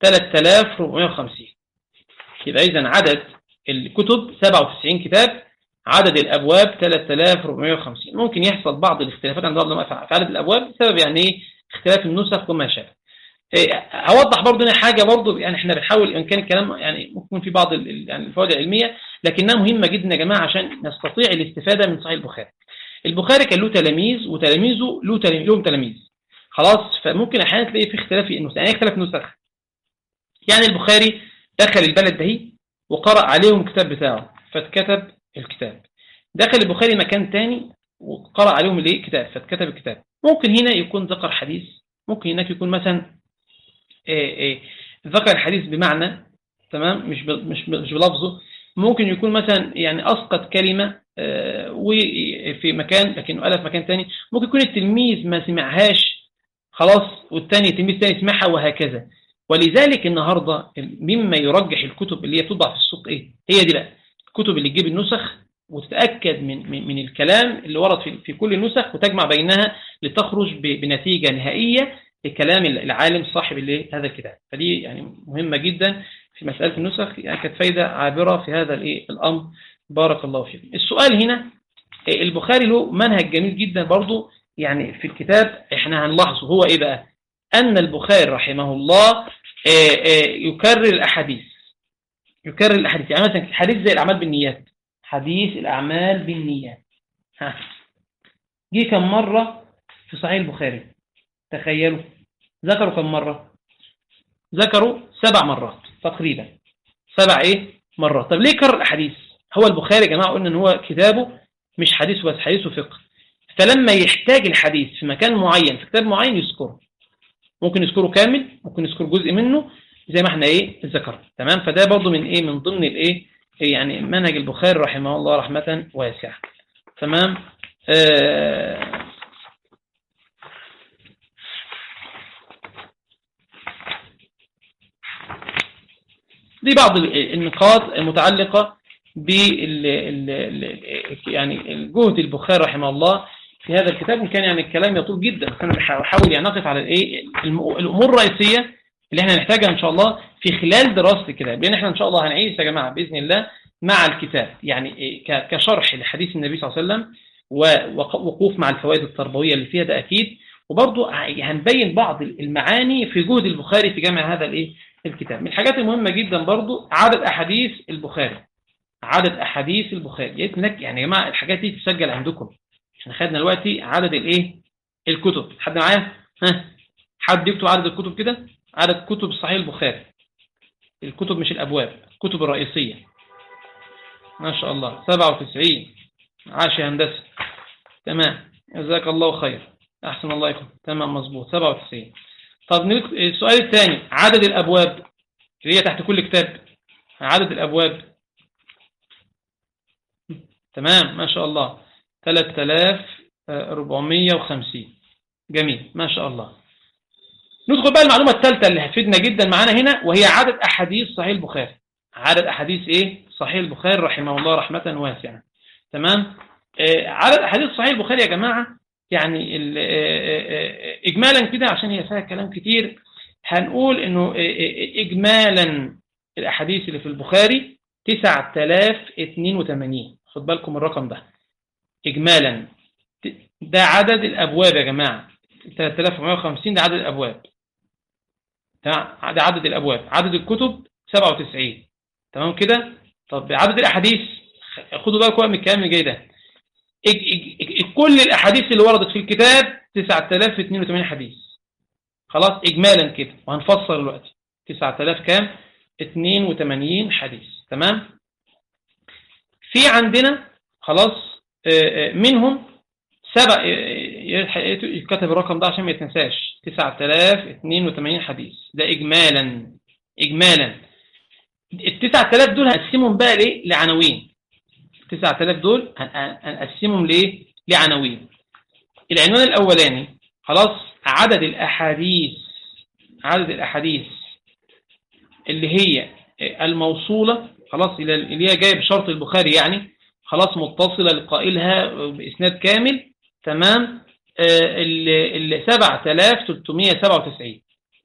3450 يبقى إذا عدد الكتب 97 كتاب عدد الأبواب 3450 ممكن يحصل بعض الاختلافات عند بعض العلماء في عدد الأبواب بسبب يعني ايه اختلاف النسخ وما شابه اوضح برضه هنا حاجه برضه يعني احنا بنحاول ان كان الكلام يعني ممكن في بعض يعني الفوائد العلميه لكنها مهمه جدا يا جماعه عشان نستطيع الاستفاده من صحيح البخاري البخاري كان له تلاميذ وتلاميذه له تلاميذ لهم تلاميذ خلاص فممكن احيانا تلاقي في اختلاف في النسخ يعني اختلاف نسخ يعني البخاري دخل البلد ده وقرأ عليهم الكتاب بتاعه فاتكتب الكتاب دخل البخاري مكان تاني وقرأ عليهم الايه كتاب فاتكتب الكتاب ممكن هنا يكون ذكر حديث ممكن هناك يكون مثلا إيه إيه ذكر الحديث بمعنى تمام مش مش مش بلفظه ممكن يكون مثلا يعني اسقط كلمه آه وفي مكان لكنه قالها في مكان تاني ممكن يكون التلميذ ما سمعهاش خلاص والتاني التلميذ تاني سمعها وهكذا ولذلك النهارده مما يرجح الكتب اللي هي بتطبع في السوق ايه هي دي بقى الكتب اللي تجيب النسخ وتتأكد من, من, من الكلام اللي ورد في, في كل النسخ وتجمع بينها لتخرج بنتيجة نهائية لكلام العالم صاحب هذا الكتاب فدي يعني مهمة جدا في مسألة النسخ يعني كانت فايدة عابرة في هذا الأمر بارك الله فيكم السؤال هنا البخاري له منهج جميل جدا برضو يعني في الكتاب احنا هنلاحظه هو ايه بقى أن البخاري رحمه الله يكرر الأحاديث يكرر الأحاديث يعني مثلا حديث زي الأعمال بالنيات حديث الأعمال بالنيات ها جه كم مرة في صحيح البخاري تخيلوا ذكروا كم مرة ذكروا سبع مرات تقريبا سبع ايه مرات طب ليه كرر الأحاديث هو البخاري يا جماعة قلنا ان هو كتابه مش حديث بس حديث وفقه فلما يحتاج الحديث في مكان معين في كتاب معين يذكره ممكن يذكره كامل ممكن يذكر جزء منه زي ما احنا ايه ذكرنا تمام فده برضو من ايه من ضمن الايه يعني منهج البخاري رحمه الله رحمة واسعة تمام آه دي بعض النقاط المتعلقة بال يعني الجهد البخاري رحمه الله في هذا الكتاب وكان يعني الكلام يطول جدا بس انا بحاول يعني نقف على الايه الامور الرئيسيه اللي احنا نحتاجها ان شاء الله في خلال دراسه الكتاب لان احنا ان شاء الله هنعيش يا جماعه باذن الله مع الكتاب يعني كشرح لحديث النبي صلى الله عليه وسلم ووقوف مع الفوائد التربويه اللي فيها ده اكيد وبرضه هنبين بعض المعاني في جهد البخاري في جمع هذا الايه الكتاب من الحاجات المهمه جدا برضه عدد احاديث البخاري عدد احاديث البخاري يعني يا جماعه الحاجات دي تسجل عندكم احنا خدنا دلوقتي عدد الايه الكتب حد معايا ها حد يكتب عدد الكتب كده عدد كتب صحيح البخاري الكتب مش الابواب الكتب الرئيسيه ما شاء الله 97 عاش يا هندسه تمام جزاك الله خير احسن الله يكون تمام مظبوط 97 طب السؤال الثاني عدد الابواب اللي هي تحت كل كتاب عدد الابواب تمام ما شاء الله 3450 جميل ما شاء الله ندخل بقى المعلومة الثالثة اللي هتفيدنا جدا معانا هنا وهي عدد أحاديث صحيح البخاري عدد أحاديث إيه صحيح البخاري رحمه الله رحمة واسعة تمام آه عدد أحاديث صحيح البخاري يا جماعة يعني إجمالا كده عشان هي فيها كلام كتير هنقول إنه إجمالا الأحاديث اللي في البخاري 9082 خد بالكم الرقم ده إجمالا ده عدد الأبواب يا جماعة 3450 ده عدد الأبواب ده عدد الأبواب عدد الكتب 97 تمام كده طب عدد الأحاديث خدوا بالكم من الكلام اللي جاي ده كل الأحاديث اللي وردت في الكتاب 9082 حديث خلاص إجمالا كده وهنفسر دلوقتي 9000 كام 82 حديث تمام في عندنا خلاص منهم سبع يكتب الرقم ده عشان ما يتنساش 9082 حديث ده إجمالا إجمالا ال 9000 دول هنقسمهم بقى ليه لعناوين 9000 دول هنقسمهم ليه لعناوين العنوان الأولاني خلاص عدد الأحاديث عدد الأحاديث اللي هي الموصولة خلاص اللي هي جايه بشرط البخاري يعني خلاص متصلة لقائلها بإسناد كامل تمام ال 7397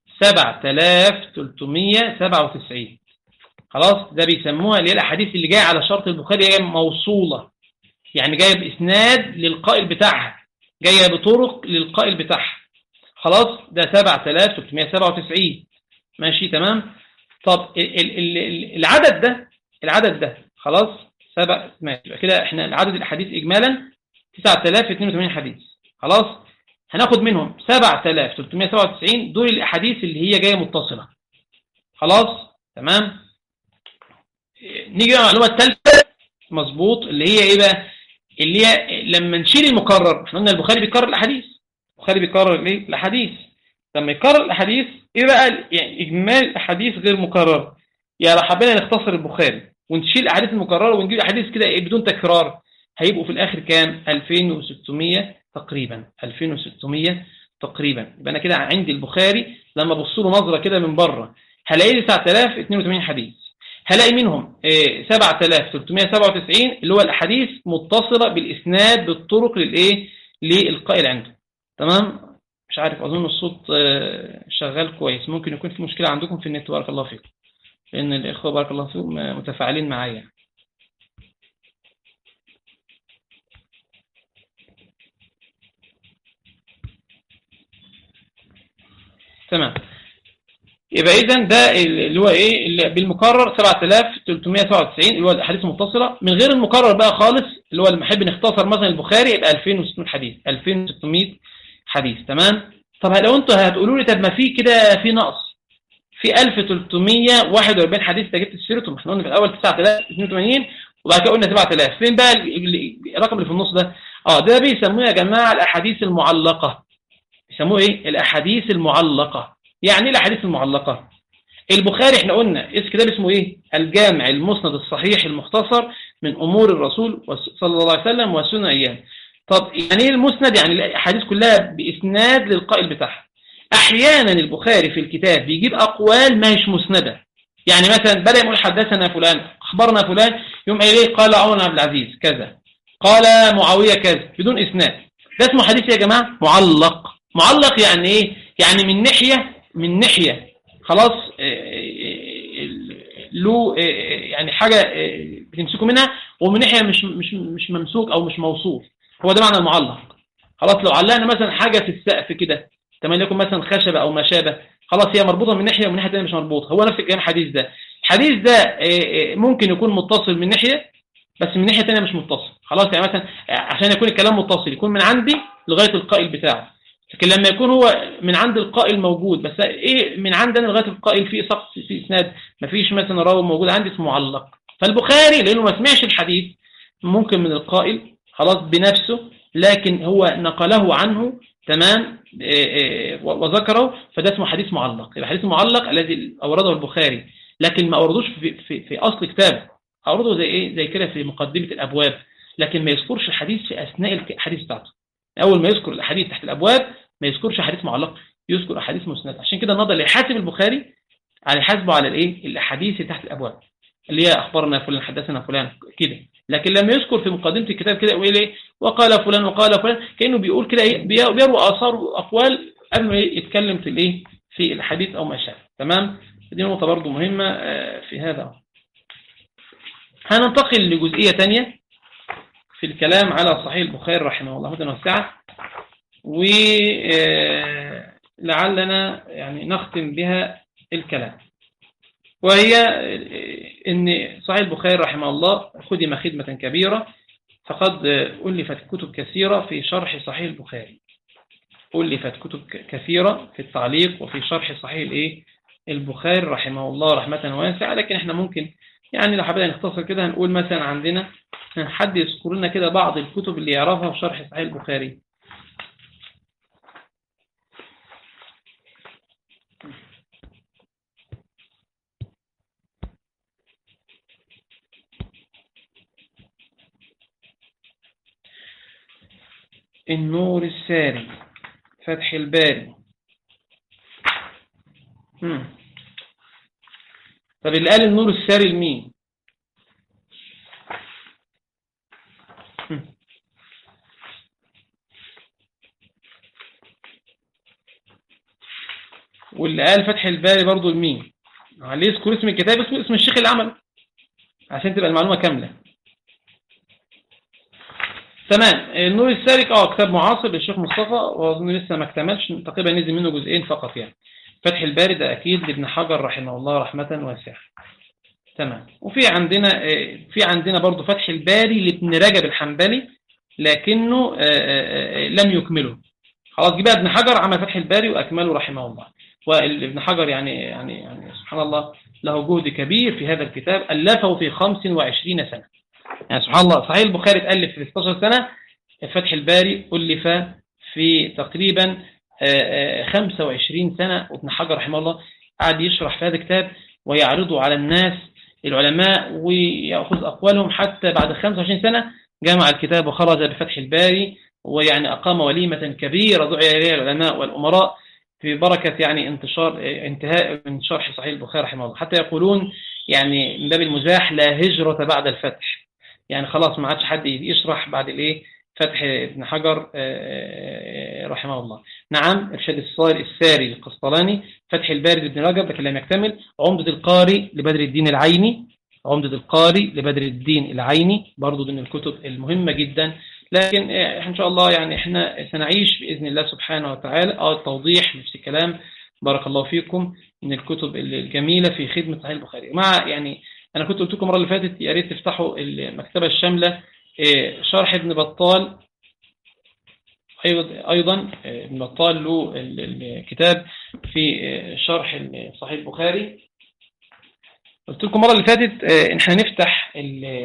7397 خلاص ده بيسموها اللي هي الأحاديث اللي جاية على شرط البخاري جاية موصولة يعني جاية بإسناد للقائل بتاعها جاية بطرق للقائل بتاعها خلاص ده 7397 ماشي تمام طب ال ال ال العدد ده العدد ده خلاص سبع ماشي كده احنا العدد الاحاديث اجمالا 9082 حديث خلاص هناخد منهم 7397 دول الاحاديث اللي هي جايه متصله خلاص تمام نيجي بقى المعلومه الثالثه مظبوط اللي هي ايه بقى اللي هي لما نشيل المكرر احنا قلنا البخاري بيكرر الاحاديث البخاري بيكرر الايه الاحاديث لما يكرر الاحاديث ايه بقى يعني اجمال الاحاديث غير مكرره يعني لو حبينا نختصر البخاري ونشيل الاحاديث المكرره ونجيب احاديث كده إيه بدون تكرار هيبقوا في الاخر كام 2600 تقريبا 2600 تقريبا يبقى انا كده عندي البخاري لما ابص له نظره كده من بره هلاقي لي 9082 حديث هلاقي منهم 7397 اللي هو الاحاديث متصله بالاسناد بالطرق للايه للقائل عنده تمام مش عارف اظن الصوت شغال كويس ممكن يكون في مشكله عندكم في النت بارك الله فيكم لان الاخوه بارك الله فيهم متفاعلين معايا تمام يبقى اذا ده اللي هو ايه اللي بالمكرر 7397 اللي هو الاحاديث المتصله من غير المكرر بقى خالص اللي هو اللي بنحب نختصر مثلا البخاري يبقى 2600 حديث 2600 حديث تمام طب لو انتوا هتقولوا لي طب ما في كده في نقص في 1341 حديث ده جبت سيرتهم احنا قلنا في الاول 9082 وبعد كده قلنا 7000 فين بقى الرقم اللي في النص ده اه ده بيسموه يا جماعه الاحاديث المعلقه بيسموه ايه الاحاديث المعلقه يعني ايه الاحاديث المعلقه البخاري احنا قلنا اسم كتاب اسمه ايه الجامع المسند الصحيح المختصر من امور الرسول صلى الله عليه وسلم وسنن ايام طب يعني ايه المسند يعني الاحاديث كلها باسناد للقائل بتاعها احيانا البخاري في الكتاب بيجيب اقوال ما هيش مسنده يعني مثلا بدا يقول حدثنا فلان اخبرنا فلان يوم قال ايه قال عمر عبد العزيز كذا قال معاويه كذا بدون اسناد ده اسمه حديث يا جماعه معلق معلق يعني ايه يعني من ناحيه من ناحيه خلاص آه، آه، له آه، يعني حاجه بتمسكوا منها ومن ناحيه مش مش مش ممسوك او مش موصوف هو ده معنى المعلق خلاص لو علقنا مثلا حاجه في السقف كده تمام لكم مثلا خشبه او ما شابه خلاص هي مربوطه من ناحيه ومن ناحيه ثانيه مش مربوطه هو نفس الكلام الحديث ده الحديث ده ممكن يكون متصل من ناحيه بس من ناحيه ثانيه مش متصل خلاص يعني مثلا عشان يكون الكلام متصل يكون من عندي لغايه القائل بتاعه لكن لما يكون هو من عند القائل موجود بس ايه من عندنا لغايه القائل في سقط في اسناد مفيش مثلا راوي موجود عندي اسمه معلق فالبخاري لانه ما سمعش الحديث ممكن من القائل خلاص بنفسه لكن هو نقله عنه تمام وذكره فده اسمه حديث معلق يبقى حديث معلق الذي اورده البخاري لكن ما اوردوش في, في, في اصل كتابه اورده زي ايه زي كده في مقدمه الابواب لكن ما يذكرش الحديث في اثناء الحديث بتاعته اول ما يذكر الاحاديث تحت الابواب ما يذكرش حديث معلق يذكر احاديث مسنده عشان كده النظر اللي يحاسب البخاري على يحاسبه على الايه الاحاديث اللي تحت الابواب اللي هي اخبرنا فلان حدثنا فلان كده لكن لما يذكر في مقدمه الكتاب كده يقول ايه وقال فلان وقال فلان كانه بيقول كده ايه بيروي اثار واقوال قبل ما يتكلم في الايه في الحديث او ما شابه تمام دي نقطه برضو مهمه آه، في هذا هننتقل لجزئيه ثانيه في الكلام على صحيح البخاري رحمه الله رحمه واسعه ولعلنا يعني نختم بها الكلام وهي ان صحيح البخاري رحمه الله خدم خدمة كبيرة فقد ألفت كتب كثيرة في شرح صحيح البخاري ألفت كتب كثيرة في التعليق وفي شرح صحيح الايه البخاري رحمه الله رحمة واسعة لكن احنا ممكن يعني لو حبينا نختصر كده هنقول مثلا عندنا حد يذكر لنا كده بعض الكتب اللي يعرفها في شرح صحيح البخاري النور الساري فتح الباري طب اللي قال النور الساري لمين واللي قال فتح الباري برضو لمين عليه يذكر اسم الكتاب اسمه اسم الشيخ اللي عمله عشان تبقى المعلومة كاملة تمام النور السارق اه كتاب معاصر للشيخ مصطفى واظن لسه ما اكتملش تقريبا نزل منه جزئين فقط يعني فتح الباري ده اكيد لابن حجر رحمه الله رحمة واسعة تمام وفي عندنا آه، في عندنا برضه فتح الباري لابن رجب الحنبلي لكنه آه، آه، لم يكمله خلاص جه ابن حجر عمل فتح الباري واكمله رحمه الله وابن حجر يعني يعني يعني سبحان الله له جهد كبير في هذا الكتاب ألفه في 25 سنة يعني سبحان الله صحيح البخاري اتألف في 16 سنة فتح الباري ألف في تقريبا 25 سنة وابن حجر رحمه الله قعد يشرح في هذا الكتاب ويعرضه على الناس العلماء ويأخذ أقوالهم حتى بعد 25 سنة جمع الكتاب وخرج بفتح الباري ويعني أقام وليمة كبيرة دعي إليها العلماء والأمراء في بركة يعني انتشار انتهاء من شرح صحيح البخاري رحمه الله حتى يقولون يعني من باب المزاح لا هجرة بعد الفتح يعني خلاص ما عادش حد يشرح بعد الايه فتح ابن حجر آه، آه، رحمه الله نعم ارشاد الصائر الساري القسطلاني فتح الباري لابن رجب لكن لم يكتمل عمدة القاري لبدر الدين العيني عمدة القاري لبدر الدين العيني برضو من الكتب المهمة جدا لكن آه، إن شاء الله يعني إحنا سنعيش بإذن الله سبحانه وتعالى أو التوضيح نفس الكلام بارك الله فيكم من الكتب الجميلة في خدمة صحيح البخاري مع يعني أنا كنت قلت لكم المرة اللي فاتت يا ريت تفتحوا المكتبة الشاملة آه، شرح ابن بطال أيضا آه، ابن بطال له الكتاب في شرح صحيح البخاري قلت لكم المرة اللي فاتت آه، إن احنا نفتح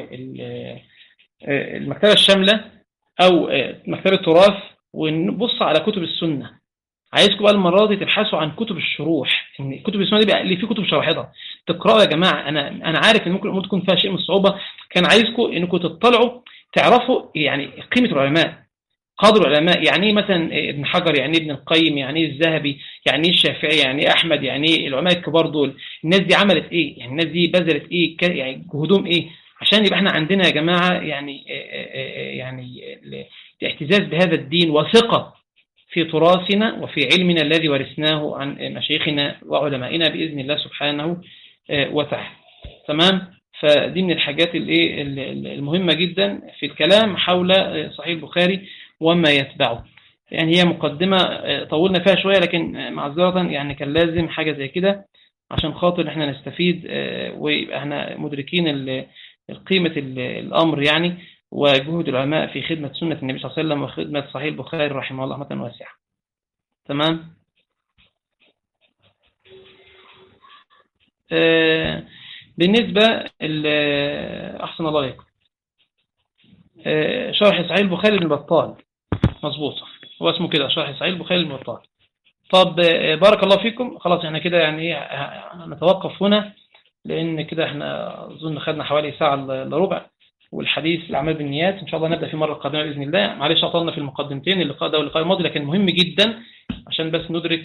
المكتبة الشاملة أو مكتبة التراث ونبص على كتب السنة عايزكم بقى المرة دي تبحثوا عن كتب الشروح ان كتب السنة دي بقى اللي في كتب شرحتها تقرأوا يا جماعة أنا أنا عارف إن ممكن الأمور تكون فيها شيء من الصعوبة كان عايزكم إنكم تطلعوا تعرفوا يعني قيمة العلماء قدر العلماء يعني ايه مثلا ابن حجر يعني ابن القيم يعني ايه الذهبي يعني ايه الشافعي يعني ايه احمد يعني ايه العلماء الكبار دول الناس دي عملت ايه يعني الناس دي بذلت ايه يعني جهودهم ايه عشان يبقى احنا عندنا يا جماعه يعني يعني الاعتزاز بهذا الدين وثقه في تراثنا وفي علمنا الذي ورثناه عن مشايخنا وعلمائنا باذن الله سبحانه وتعالى تمام فدي من الحاجات المهمة جدا في الكلام حول صحيح البخاري وما يتبعه يعني هي مقدمة آه، طولنا فيها شوية لكن معذرة يعني كان لازم حاجة زي كده عشان خاطر احنا نستفيد آه، ويبقى احنا مدركين قيمة الأمر يعني وجهود العلماء في خدمة سنة النبي صلى الله عليه وسلم وخدمة صحيح البخاري رحمه الله رحمة واسعة تمام آه، بالنسبة أحسن الله عليكم شرح صحيح البخاري بن بطال مظبوط هو اسمه كده شرح صحيح البخاري الموطأ طب آه، بارك الله فيكم خلاص احنا كده يعني ايه نتوقف هنا لان كده احنا اظن خدنا حوالي ساعة الا ربع والحديث الاعمال بالنيات ان شاء الله نبدا في المره القادمه باذن الله معلش اطلنا في المقدمتين اللقاء ده واللقاء الماضي لكن مهم جدا عشان بس ندرك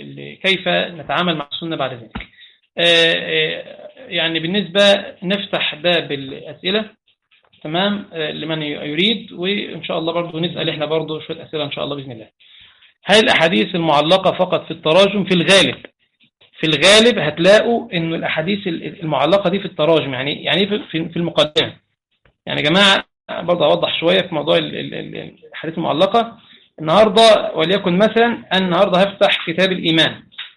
كيف نتعامل مع السنه بعد ذلك آه، آه، يعني بالنسبه نفتح باب الاسئله تمام آه، لمن يريد وإن شاء الله برضو نسأل إحنا برضو شوية أسئلة إن شاء الله بإذن الله هل الأحاديث المعلقة فقط في التراجم في الغالب في الغالب هتلاقوا إنه الأحاديث المعلقة دي في التراجم يعني يعني في في المقدمة يعني يا جماعة برضه أوضح شوية في موضوع الأحاديث المعلقة النهاردة وليكن مثلا النهاردة هفتح كتاب الإيمان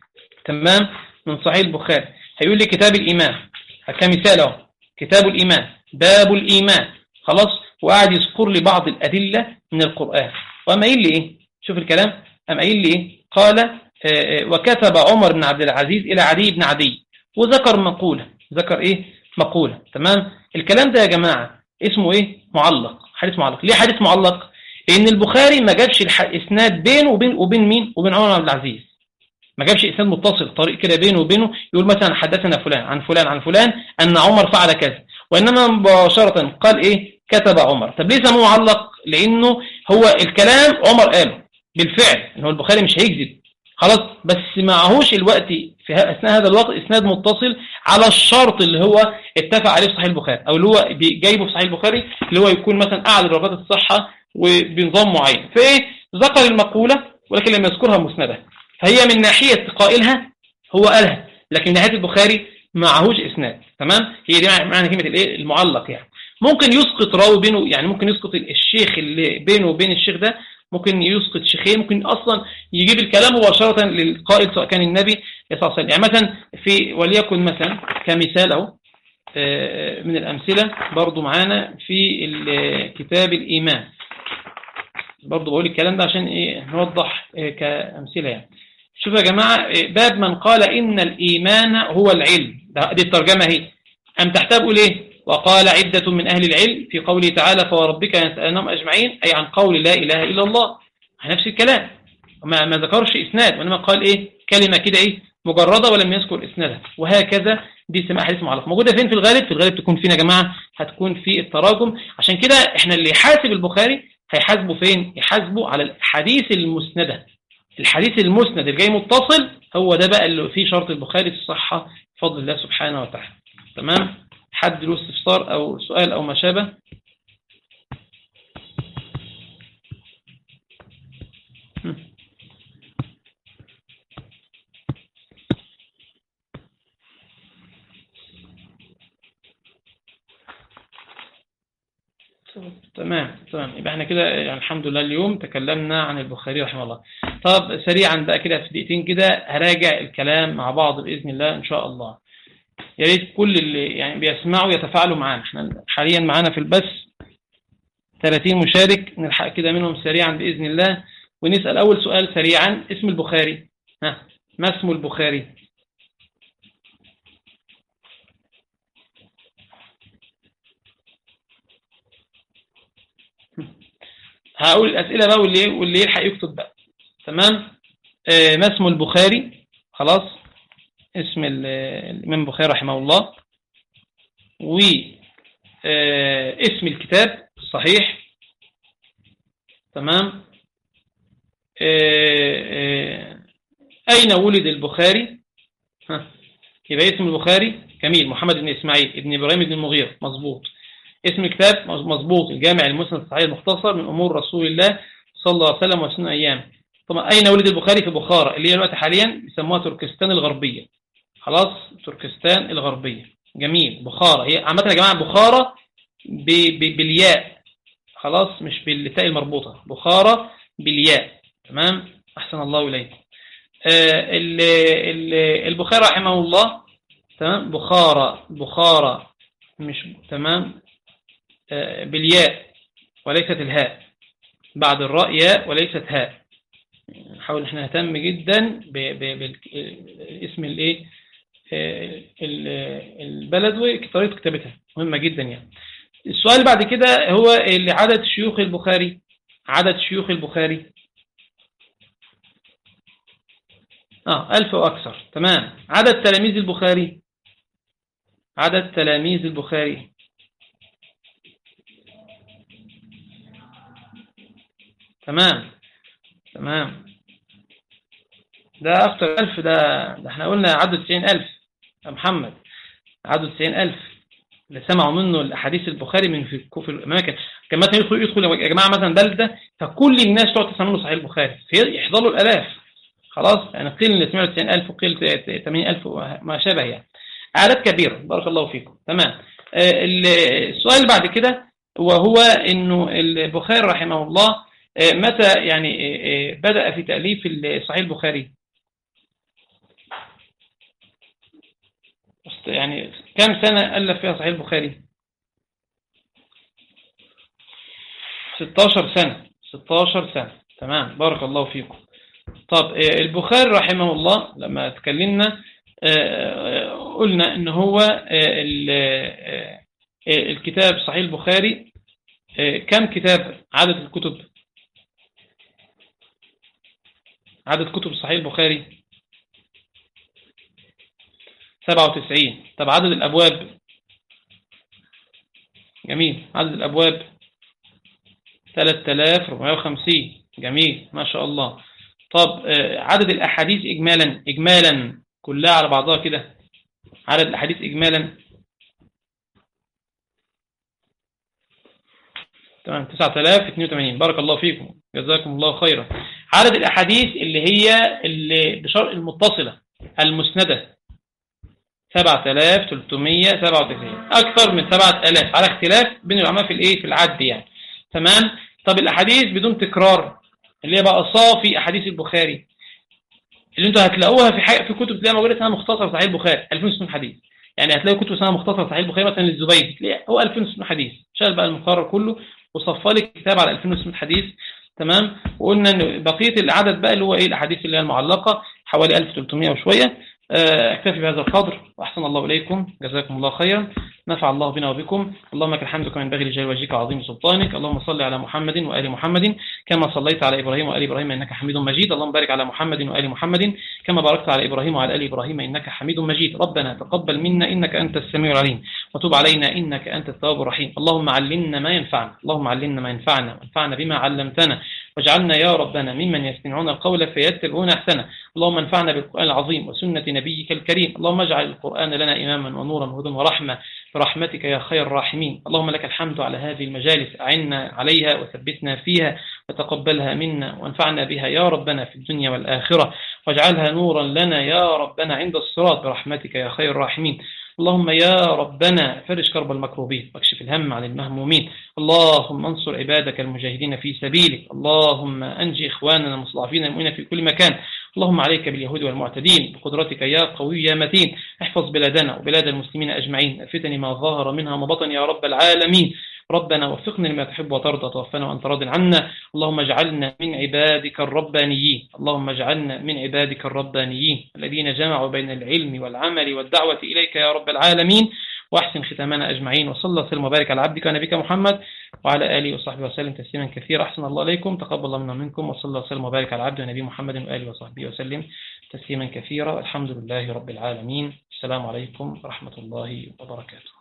تمام من صحيح البخاري هيقول لي كتاب الإيمان كمثال اهو كتاب الإيمان باب الإيمان خلاص وقعد يذكر لي بعض الأدلة من القرآن وأما قايل لي إيه شوف الكلام أما قايل لي إيه قال آه، آه، وكتب عمر بن عبد العزيز إلى عدي بن عدي وذكر مقولة ذكر إيه مقولة تمام الكلام ده يا جماعة اسمه إيه معلق حديث معلق ليه حديث معلق لأن البخاري ما جابش إسناد بينه وبين وبين مين وبين عمر بن عبد العزيز ما جابش إسناد متصل طريق كده بينه وبينه يقول مثلا حدثنا فلان عن فلان عن فلان أن عمر فعل كذا وإنما مباشرة قال إيه كتب عمر طب ليه سموه معلق لأنه هو الكلام عمر قاله بالفعل إنه البخاري مش هيكذب خلاص بس معهوش الوقت في أثناء هذا الوقت إسناد متصل على الشرط اللي هو اتفق عليه في صحيح البخاري أو اللي هو جايبه في صحيح البخاري اللي هو يكون مثلا أعلى درجات الصحة وبنظام معين فإيه ذكر المقولة ولكن لم يذكرها مسندة فهي من ناحية قائلها هو قالها لكن من ناحية البخاري معهوش اسناد تمام هي دي معنى كلمه الايه المعلق يعني ممكن يسقط راوي بينه يعني ممكن يسقط الشيخ اللي بينه وبين الشيخ ده ممكن يسقط شيخين ممكن اصلا يجيب الكلام مباشره للقائل سواء كان النبي صلى الله عليه وسلم يعني مثلا في وليكن مثلا كمثال اهو آه، من الامثله برضو معانا في كتاب الايمان برضو بقول الكلام ده عشان ايه نوضح آه، كامثله يعني شوفوا يا جماعه آه، باب من قال ان الايمان هو العلم دي الترجمة هي أم تحتاج إيه وقال عدة من أهل العلم في قوله تعالى فوربك يسألنهم أجمعين أي عن قول لا إله إلا الله نفس الكلام ما, ما ذكرش إسناد وإنما قال إيه كلمة كده إيه مجردة ولم يذكر إسنادها وهكذا دي اسمها حديث معلق موجودة فين في الغالب في الغالب تكون فين يا جماعة هتكون في التراجم عشان كده احنا اللي يحاسب البخاري هيحاسبه فين يحاسبه على الحديث المسندة الحديث المسند اللي جاي متصل هو ده بقى اللي فيه شرط البخاري في الصحة بفضل الله سبحانه وتعالى تمام حد له استفسار أو سؤال أو ما شابه تمام تمام يبقى احنا كده يعني الحمد لله اليوم تكلمنا عن البخاري رحمه الله طب سريعا بقى كده في دقيقتين كده هراجع الكلام مع بعض بإذن الله إن شاء الله يا ريت كل اللي يعني بيسمعوا يتفاعلوا معانا احنا حاليا معانا في البث 30 مشارك نلحق كده منهم سريعا بإذن الله ونسأل أول سؤال سريعا اسم البخاري ها ما اسم البخاري هقول الأسئلة بقى واللي واللي يلحق يكتب بقى تمام آه ما اسم البخاري خلاص اسم الإمام البخاري رحمه الله واسم آه الكتاب الصحيح تمام آه آه أين ولد البخاري ها يبقى اسم البخاري جميل محمد بن إسماعيل ابن إبراهيم بن المغير مظبوط اسم الكتاب مظبوط الجامع المسند الصحيح المختصر من أمور رسول الله صلى الله عليه وسلم وسنة أيام طبعا أين ولد البخاري في بخارى اللي هي الوقت حاليا بيسموها تركستان الغربية خلاص تركستان الغربية جميل بخارى هي عامة يا جماعة بخارى بالياء خلاص مش بالتاء المربوطة بخارى بالياء تمام أحسن الله إليك آه البخاري رحمه الله تمام بخارى بخارى مش تمام آه بالياء وليست الهاء بعد الراء ياء وليست هاء نحاول احنا نهتم جدا باسم الايه آه، البلد وطريقه كتابتها مهمه جدا يعني السؤال اللي بعد كده هو اللي عدد شيوخ البخاري عدد شيوخ البخاري اه ألف وأكثر تمام عدد تلاميذ البخاري عدد تلاميذ البخاري تمام تمام ده أكثر ألف ده, ده احنا قلنا عدد تسعين ألف يا محمد عدد تسعين ألف اللي سمعوا منه الأحاديث البخاري من في الأماكن كان مثلا يدخل يدخل يا جماعة مثلا بلدة فكل الناس تقعد تسمع منه صحيح البخاري يحضروا الآلاف خلاص يعني قيل اللي سمعوا 90000 وقيل 80000 وما شابه يعني أعداد كبيرة بارك الله فيكم تمام آه، السؤال اللي بعد كده وهو انه البخاري رحمه الله آه، متى يعني آه، بدأ في تأليف صحيح البخاري يعني كم سنة ألف فيها صحيح البخاري 16 سنة 16 سنة تمام بارك الله فيكم طب البخاري رحمه الله لما تكلمنا قلنا ان هو الكتاب صحيح البخاري كم كتاب عدد الكتب عدد كتب صحيح البخاري 97 طب عدد الأبواب جميل عدد الأبواب 3450 جميل ما شاء الله طب عدد الأحاديث إجمالا إجمالا كلها على بعضها كده عدد الأحاديث إجمالا تمام 9082 بارك الله فيكم جزاكم الله خيرا عدد الأحاديث اللي هي اللي بشرط المتصلة المسندة 7397 أكثر من 7000 على اختلاف بين العلماء في الإيه في العد يعني تمام طب الأحاديث بدون تكرار اللي هي بقى صافي أحاديث البخاري اللي انتوا هتلاقوها في حاجة في كتب تلاقيها موجوده اسمها مختصر صحيح البخاري 2600 حديث يعني هتلاقوا كتب اسمها مختصر صحيح البخاري مثلا للزبيدي تلاقي هو 2600 حديث شال بقى المقرر كله وصفى لك كتاب على 2600 حديث تمام وقلنا ان بقيه العدد بقى اللي هو ايه الاحاديث اللي هي المعلقه حوالي 1300 وشويه آه، اكتفي بهذا القدر واحسن الله اليكم جزاكم الله خيرا نفع الله بنا وبكم اللهم لك الحمد كما ينبغي لجلال وجهك وعظيم سلطانك اللهم صل على محمد وآل محمد كما صليت على إبراهيم وآل إبراهيم إنك حميد مجيد اللهم بارك على محمد وآل محمد كما باركت على إبراهيم وعلى آل إبراهيم إنك حميد مجيد ربنا تقبل منا إنك أنت السميع العليم وتب علينا إنك أنت التواب الرحيم اللهم علمنا ما ينفعنا اللهم علمنا ما ينفعنا وانفعنا بما علمتنا واجعلنا يا ربنا ممن يستمعون القول فيتبعون أحسنه اللهم انفعنا بالقرآن العظيم وسنة نبيك الكريم اللهم اجعل القرآن لنا إماما ونورا وهدى ورحمة برحمتك يا خير الراحمين اللهم لك الحمد على هذه المجالس أعنا عليها وثبتنا فيها وتقبلها منا وانفعنا بها يا ربنا في الدنيا والآخرة واجعلها نورا لنا يا ربنا عند الصراط برحمتك يا خير الراحمين اللهم يا ربنا فرج كرب المكروبين واكشف الهم عن المهمومين اللهم انصر عبادك المجاهدين في سبيلك اللهم أنجي إخواننا المستضعفين المؤمنين في كل مكان اللهم عليك باليهود والمعتدين بقدرتك يا قوي يا متين احفظ بلادنا وبلاد المسلمين أجمعين الفتن ما ظهر منها ما بطن يا رب العالمين ربنا وفقنا لما تحب وترضى توفنا وأنت راض عنا اللهم اجعلنا من عبادك الربانيين اللهم اجعلنا من عبادك الربانيين الذين جمعوا بين العلم والعمل والدعوة إليك يا رب العالمين واحسن ختامنا أجمعين وصلى وسلم وبارك على عبدك ونبيك محمد وعلى آله وصحبه وسلم تسليما كثيرا أحسن الله عليكم تقبل الله منا منكم وصلى الله وسلم وبارك على عبده ونبي محمد وآله وصحبه وسلم تسليما كثيرا الحمد لله رب العالمين السلام عليكم ورحمة الله وبركاته